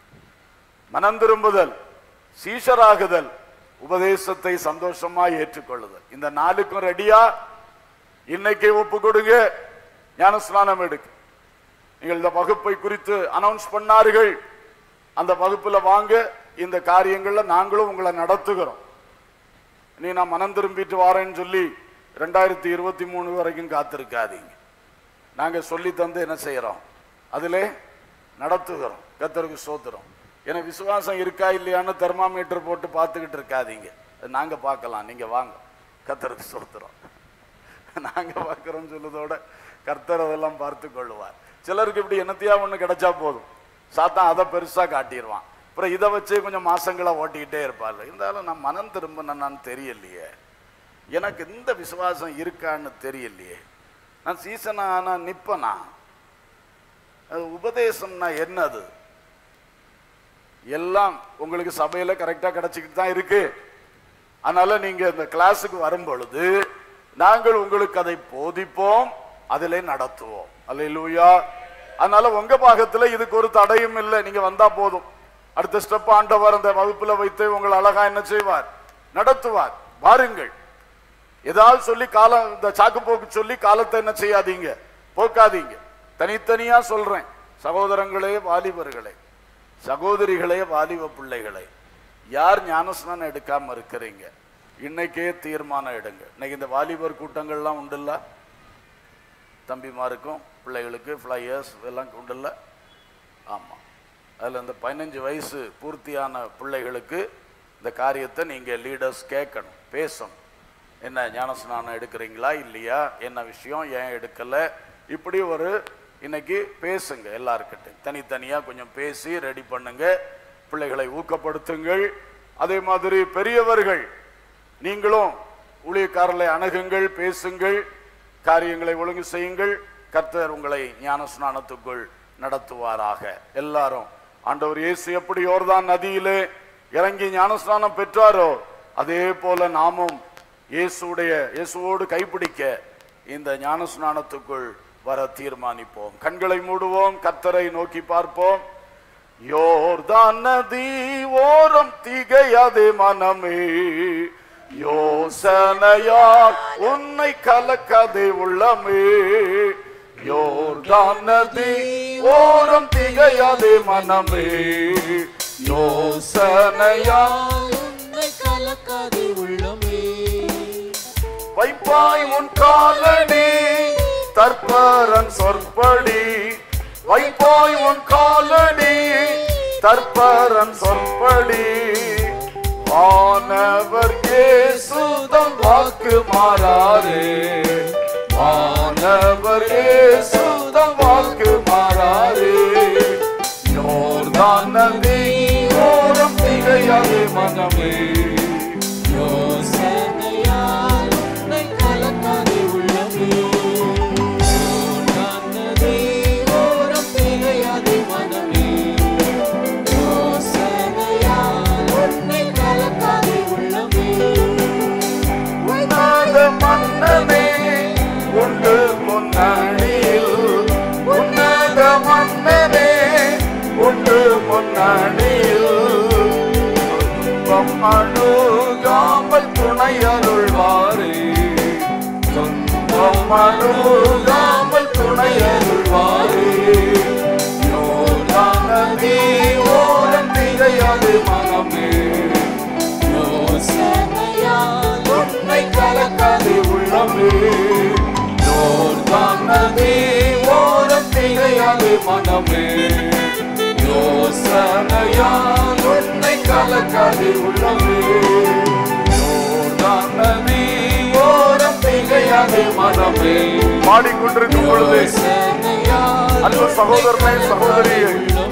மனம் திரும்புதல் சீஷராகுதல் உபதேசத்தை சந்தோஷமா ஏற்றுக்கொள்ளுதல் இந்த நாளுக்கும் ரெடியா இன்னைக்கே ஒப்பு கொடுங்க ஞானஸ்நானம் எடுக்கு நீங்கள் இந்த வகுப்பை குறித்து அனௌன்ஸ் பண்ணார்கள் அந்த வகுப்புல வாங்க இந்த காரியங்கள்ல நாங்களும் உங்களை நடத்துகிறோம் நீ நான் மனம் திரும்பிட்டு வாரேன்னு சொல்லி ரெண்டாயிரத்தி இருபத்தி மூணு வரைக்கும் காத்திருக்காதீங்க நாங்க சொல்லி தந்து என்ன செய்யறோம் அதிலே நடத்துகிறோம் கத்தருக்கு சோத்துறோம் ஏன்னா விசுவாசம் இருக்கா இல்லையான்னு தெர்மாமீட்டர் போட்டு பார்த்துக்கிட்டு இருக்காதீங்க அது நாங்க பார்க்கலாம் நீங்க வாங்க கத்தருக்கு சோத்துறோம் நாங்க பார்க்கிறோம் சொல்லுதோட கர்த்தர் அதெல்லாம் பார்த்து கொள்ளுவார் சிலருக்கு இப்படி என்னத்தையா ஒண்ணு கிடைச்சா போதும் சாத்தான் அதை பெருசா காட்டிடுவான் அப்புறம் இதை வச்சே கொஞ்சம் மாசங்களா ஓட்டிக்கிட்டே இருப்பாள் இருந்தாலும் நான் மனம் திரும்பினேன்னு தெரியலையே எனக்கு இந்த விசுவாசம் இருக்கான்னு தெரியலையே நான் சீசனா நான் நிப்பனா அது உபதேசம்னா என்னது எல்லாம் உங்களுக்கு சபையில கரெக்டா கிடைச்சிக்கிட்டு தான் இருக்கு அதனால நீங்க இந்த கிளாஸுக்கு வரும் பொழுது நாங்கள் உங்களுக்கு அதை போதிப்போம் அதிலே நடத்துவோம் அல்லேலூயா அதனால உங்க பாகத்துல இதுக்கு ஒரு தடையும் இல்லை நீங்க வந்தா போதும் அடுத்த ஸ்டெப் ஆண்டவர் அந்த வகுப்புல வைத்து உங்களை அழகா என்ன செய்வார் நடத்துவார் வாருங்கள் ஏதாவது சொல்லி காலம் இந்த சாக்கு போக்கு சொல்லி காலத்தை என்ன செய்யாதீங்க போக்காதீங்க தனித்தனியா சொல்றேன் சகோதரங்களே வாலிபர்களே சகோதரிகளே வாலிப பிள்ளைகளே யார் ஞானஸ்நானம் எடுக்காம இருக்கிறீங்க இன்னைக்கே தீர்மானம் எடுங்க இன்னைக்கு இந்த வாலிபர் கூட்டங்கள்லாம் உண்டுல்ல தம்பிமாருக்கும் பிள்ளைகளுக்கு ஃப்ளையர்ஸ் எல்லாம் உண்டுல்ல ஆமாம் அதில் இந்த பதினஞ்சு வயசு பூர்த்தியான பிள்ளைகளுக்கு இந்த காரியத்தை நீங்கள் லீடர்ஸ் கேட்கணும் பேசணும் என்ன ஞானஸ்நானம் எடுக்கிறீங்களா இல்லையா என்ன விஷயம் ஏன் எடுக்கலை இப்படி ஒரு இன்னைக்கு பேசுங்க எல்லாருக்கிட்டையும் தனித்தனியாக கொஞ்சம் பேசி ரெடி பண்ணுங்க பிள்ளைகளை ஊக்கப்படுத்துங்கள் அதே மாதிரி பெரியவர்கள் நீங்களும் ஊழியக்காரர்களை அணுகுங்கள் பேசுங்கள் காரியங்களை ஒழுங்கு செய்யுங்கள் கர்த்தர் உங்களை ஞானஸ்நானத்துக்குள் நடத்துவாராக எல்லாரும் ஆண்டவர் இயேசு எப்படி யோர்தான் நதியிலே இறங்கி ஞானஸ்நானம் பெற்றாரோ அதே போல நாமும் இயேசுடைய இயேசுவோடு கைப்பிடிக்க இந்த ஞானஸ்நானத்துக்குள் வர தீர்மானிப்போம் கண்களை மூடுவோம் கர்த்தரை நோக்கி பார்ப்போம் யோர்தான் நதி ஓரம் திகையாதே மனமே யோசனையால் உன்னை கலக்காதே உள்ளமே யோர்தான் நதி ஓரம் திகையாதே மனமே யோசனையால் உன்னை கலக்காதே உள்ளமே வைப்பாய் உன் காலடி தற்பரன் சொற்படி வைப்பாய் உன் காலடி தற்பரன் சொற்படி வானவர் இயேசுதம் வாக்கு மாறாரே வானவர் இயேசுதம் வாக்கு மாறாரே யோர்தான் நதி ஓரம் திகையாதே மனமே யோசனையால் உன்னை கலக்காதே உள்ளமே யோர்தானதே ஓரம் திகையாதே மனமே யோசனையால் உன்னை கலக்காதே உள்ளமே உன்னாத மன்னனே உண்டு முன்னணியில் யோர்தான் நதி ஓரம் திகையாதே மனமே யோசனையால் உன்னை கலக்காதே உள்ளமே யோர்தான் நதி ஓரம் திகையாதே மனமே பாடிக்கொண்டிருக்கும் பொழுது அன்பு சகோதரனே சகோதரியே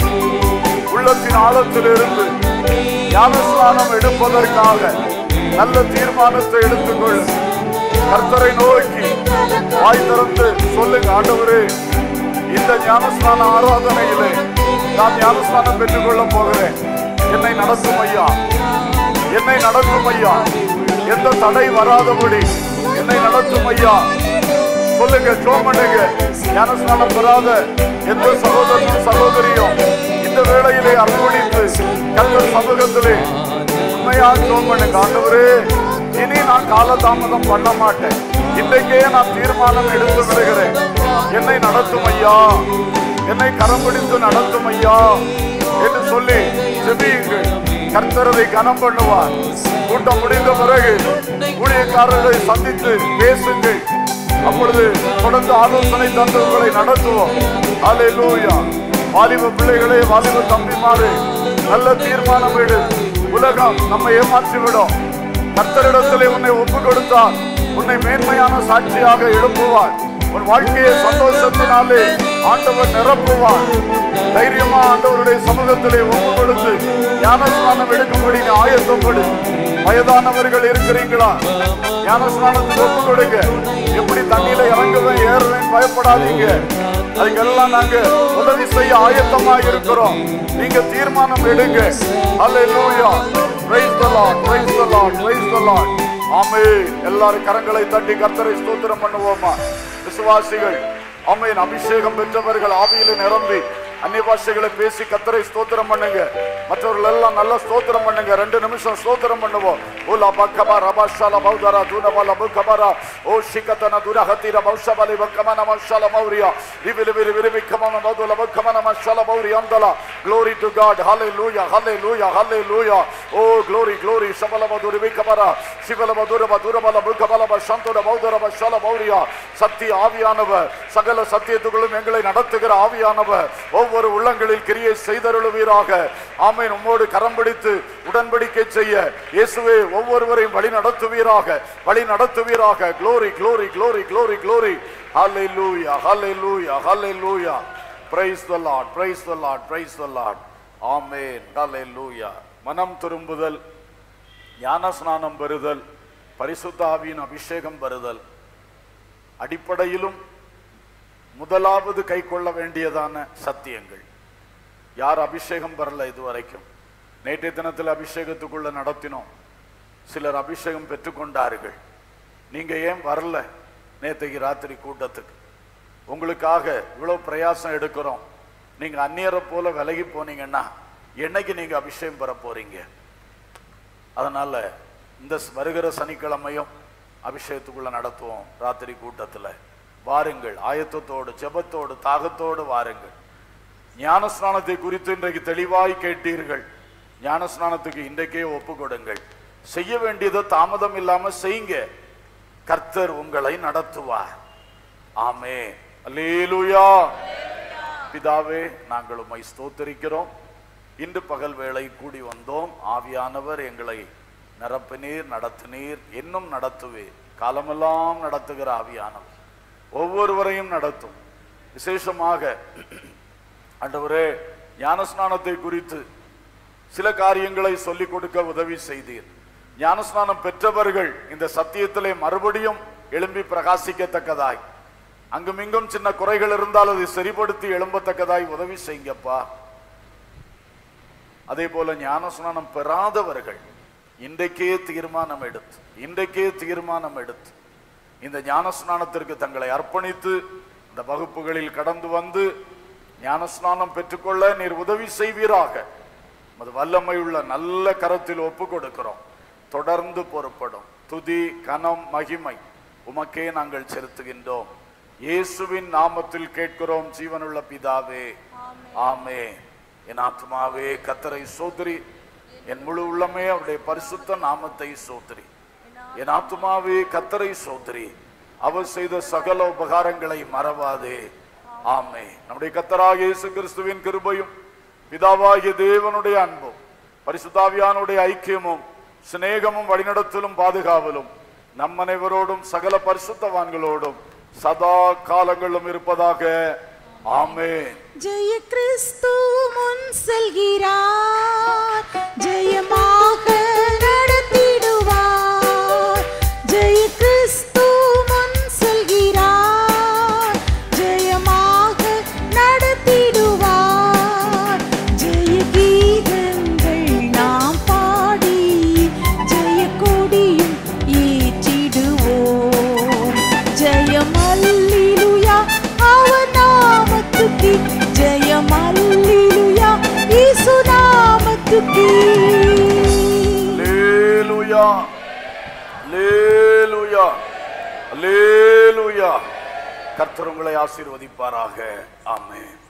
உள்ளத்தின் ஆழத்திலிருந்து ஞானஸ்நானம் எடுப்பதற்காக நல்ல தீர்மானத்தை எடுத்துக்கொள் கர்த்தரை நோக்கி வாய் திறந்து சொல்லுங்க ஆண்டவரே இந்த ஞானஸ்நான ஆராதனையிலே நான் ஞானஸ்நானம் பெற்றுக்கொள்ள போகிறேன் என்னை நடத்தும் ஐயா என்னை நடத்தும் ஐயா எந்த தடை வராதபடி என்னை நடத்தும் ஐயா சொல்லுங்க ஜோம் பண்ணுங்க ஞானஸ்நானம் பெறாத எந்த சகோதரனும் சகோதரியும் இந்த வேளையிலே அர்ப்பணித்து கல்வர் சமூகத்திலே உண்மையா ஜோம் பண்ணுங்க ஆண்டவரே இனி நான் காலதாமதம் பண்ண மாட்டேன் இன்றைக்கே நான் தீர்மானம் எடுத்து விடுகிறேன் என்னை நடத்தும் ஐயா என்னை கரம் பிடித்து நடத்தும் ஐயா என்று சொல்லி ஜெபியுங்கள் கர்த்தரதை கனம் பண்ணுவார் கூட்டம் முடிந்த பிறகு ஊழியக்காரர்களை சந்தித்து பேசுங்கள் அப்பொழுது தொடர்ந்து ஆலோசனை தந்து உங்களை நடத்துவோம் அல்லேலூயா வாலிப பிள்ளைகளே வாலிப தம்பிமாரே நல்ல தீர்மானம் எடு உலகம் நம்மை ஏமாற்றி விடும் கர்த்தரிடத்திலே உன்னை ஒப்பு கொடுத்தால் உன்னை மேன்மையான சாட்சியாக எழுப்புவார் உன் வாழ்க்கையை சந்தோஷத்தினாலே ஆண்டவர் நிரப்புவார் தைரியமா ஆண்டவருடைய சமூகத்திலே ஒப்பு கொடுத்து ஞானஸ்நானம் எடுக்கும்படி நீ ஆயத்தப்படு வயதானவர்கள் இருக்கிறீங்களா ஞானஸ்நானத்துக்கு ஒப்பு கொடுங்க எப்படி தண்ணியில இறங்குவேன் ஏறுவேன் பயப்படாதீங்க அதுக்கெல்லாம் நாங்க உதவி செய்ய ஆயத்தமா இருக்கிறோம் நீங்க தீர்மானம் எடுங்க அல்லேலூயா praise the lord praise the lord praise the lord ஆமென் எல்லாரும் கரங்களை தட்டி கர்த்தரை ஸ்தோத்திரம் பண்ணுவோமா விசுவாசிகள் ஆமென் அபிஷேகம் பெற்றவர்கள் ஆவியில நிரம்பி அந்நிய பாஷைகளை பேசி கத்தரை ஸ்தோத்திரம் பண்ணுங்க மற்றவர்கள் எல்லாம் நல்ல ஸ்தோத்திரம் பண்ணுங்க ரெண்டு நிமிஷம் ஸ்தோத்திரம் பண்ணுவோம் ஓலா பக்கபா ரபாஷால பௌதரா தூனபால புக்கபரா ஓ ஷிகதன துரஹதிர பௌஷபலி பக்கமன மஷால மௌரியா ரிவிலி விரி விரி விக்கமன பௌதுல பக்கமன மஷால மௌரி அந்தலா glory to god hallelujah hallelujah hallelujah oh glory glory சபல மதுரி விக்கபரா சிவல மதுர மதுர பல புக்கபல பஷந்தோட பௌதர மஷால மௌரியா சத்திய ஆவியானவர் சகல சத்தியத்துக்குள்ளும் எங்களை நடத்துகிற ஆவியானவர் ஒவ்வொரு உள்ளங்களில் கிரியை செய்தருளுவீராக ஆமேன் உம்மோடு கரம் பிடித்து உடன்படிக்கை செய்ய இயேசுவே ஒவ்வொருவரையும் வழி நடத்துவீராக வழி நடத்துவீராக glory glory glory glory glory hallelujah hallelujah hallelujah praise the lord praise the lord praise the lord amen hallelujah மனம் திரும்புதல் ஞானஸ்நானம் பெறுதல் பரிசுத்த ஆவியின் அபிஷேகம் பெறுதல் அடிப்படையிலும் முதலாவது கை கொள்ள வேண்டியதான சத்தியங்கள் யார் அபிஷேகம் பெறல இதுவரைக்கும் நேற்றைய தினத்தில் அபிஷேகத்துக்குள்ள நடத்தினோம் சிலர் அபிஷேகம் பெற்றுக்கொண்டார்கள் நீங்க ஏன் வரல நேற்றைக்கு ராத்திரி கூட்டத்துக்கு உங்களுக்காக இவ்வளவு பிரயாசம் எடுக்கிறோம் நீங்க அந்நியரை போல விலகி போனீங்கன்னா என்னைக்கு நீங்க அபிஷேகம் பெற போறீங்க அதனால இந்த ஸ்- வருகிற சனிக்கிழமையும் அபிஷேகத்துக்குள்ள நடத்துவோம் ராத்திரி கூட்டத்துல வாருங்கள் ஆயத்தத்தோடு ஜெபத்தோடு தாகத்தோடு வாருங்கள் ஞானஸ்நானத்தை குறித்து இன்றைக்கு தெளிவாய் கேட்டீர்கள் ஞானஸ்நானத்துக்கு இன்றைக்கே ஒப்பு கொடுங்கள் செய்ய வேண்டியதை தாமதம் இல்லாம செய்யுங்க கர்த்தர் உங்களை நடத்துவார் ஆமே அல்லேலூயா பிதாவே நாங்கள் உம்மை ஸ்தோத்தரிக்கிறோம் இன்று பகல் வேளை கூடி வந்தோம் ஆவியானவர் எங்களை நிரப்பினீர் நடத்தினீர் இன்னும் நடத்துவீர் காலமெல்லாம் நடத்துகிற ஆவியானவர் ஒவ்வொருவரையும் நடத்தும் விசேஷமாக ஆண்டவரே ஞானஸ்நானத்தை குறித்து சில காரியங்களை சொல்லிக் கொடுக்க உதவி செய்தீர் ஞானஸ்நானம் பெற்றவர்கள் இந்த சத்தியத்திலே மறுபடியும் எழும்பி பிரகாசிக்கத்தக்கதாய் அங்குமிங்கும் சின்ன குறைகள் இருந்தால் அதை சரிப்படுத்தி எழும்பத்தக்கதாய் உதவி செய்யுங்கப்பா அதே போல ஞானஸ்நானம் பெறாதவர்கள் இன்றைக்கே தீர்மானம் எடுத்து இன்றைக்கே தீர்மானம் எடுத்து இந்த ஞானஸ்நானத்திற்கு தங்களை அர்ப்பணித்து இந்த வகுப்புகளில் கடந்து வந்து ஞானஸ்நானம் பெற்றுக்கொள்ள நீர் உதவி செய்வீராக அது வல்லமை உள்ள நல்ல கரத்தில் ஒப்பு கொடுக்கிறோம் தொடர்ந்து பொறுப்படும் துதி கனம் மகிமை உமக்கே நாங்கள் செலுத்துகின்றோம் இயேசுவின் நாமத்தில் கேட்கிறோம் ஜீவனுள்ள பிதாவே ஆமே என் ஆத்மாவே கத்தரை சோதரி என் முழு உள்ளமே அவருடைய பரிசுத்த நாமத்தை சோதரி என் ஆத்மாவே கத்தரை சோதரி அவர் செய்த சகல உபகாரங்களை மறவாதே ஆமே நம்முடைய கத்தராகிய இயேசு கிறிஸ்துவின் கிருபையும் பிதாவாகிய தேவனுடைய அன்பும் பரிசுத்தாவியானுடைய ஐக்கியமும் சிநேகமும் வழிநடத்தலும் பாதுகாவலும் நம் அனைவரோடும் சகல பரிசுத்தவான்களோடும் சதா காலங்களும் இருப்பதாக ஆமென் ஜெய கிறிஸ்து முன் செல்கிறார் ஜெயமாக நடத்திடுவார் ஜெய கிறிஸ்து முன் செல்கிறார் ஜெயமாக நடத்திடுவார் ஜெய கீதங்கள் நாம் பாடி ஜெய கொடியும் ஏற்றிடுவோம் ஜெயம் அல்லேலூயா அவர் நாமத்துக்கு ஜெயம் அல்லேலூயா இயேசு நாமத்துக்கு லேலுயா லேலுயா லேலுயா கர்த்தர் உங்களை ஆசீர்வதிப்பாராக ஆமென்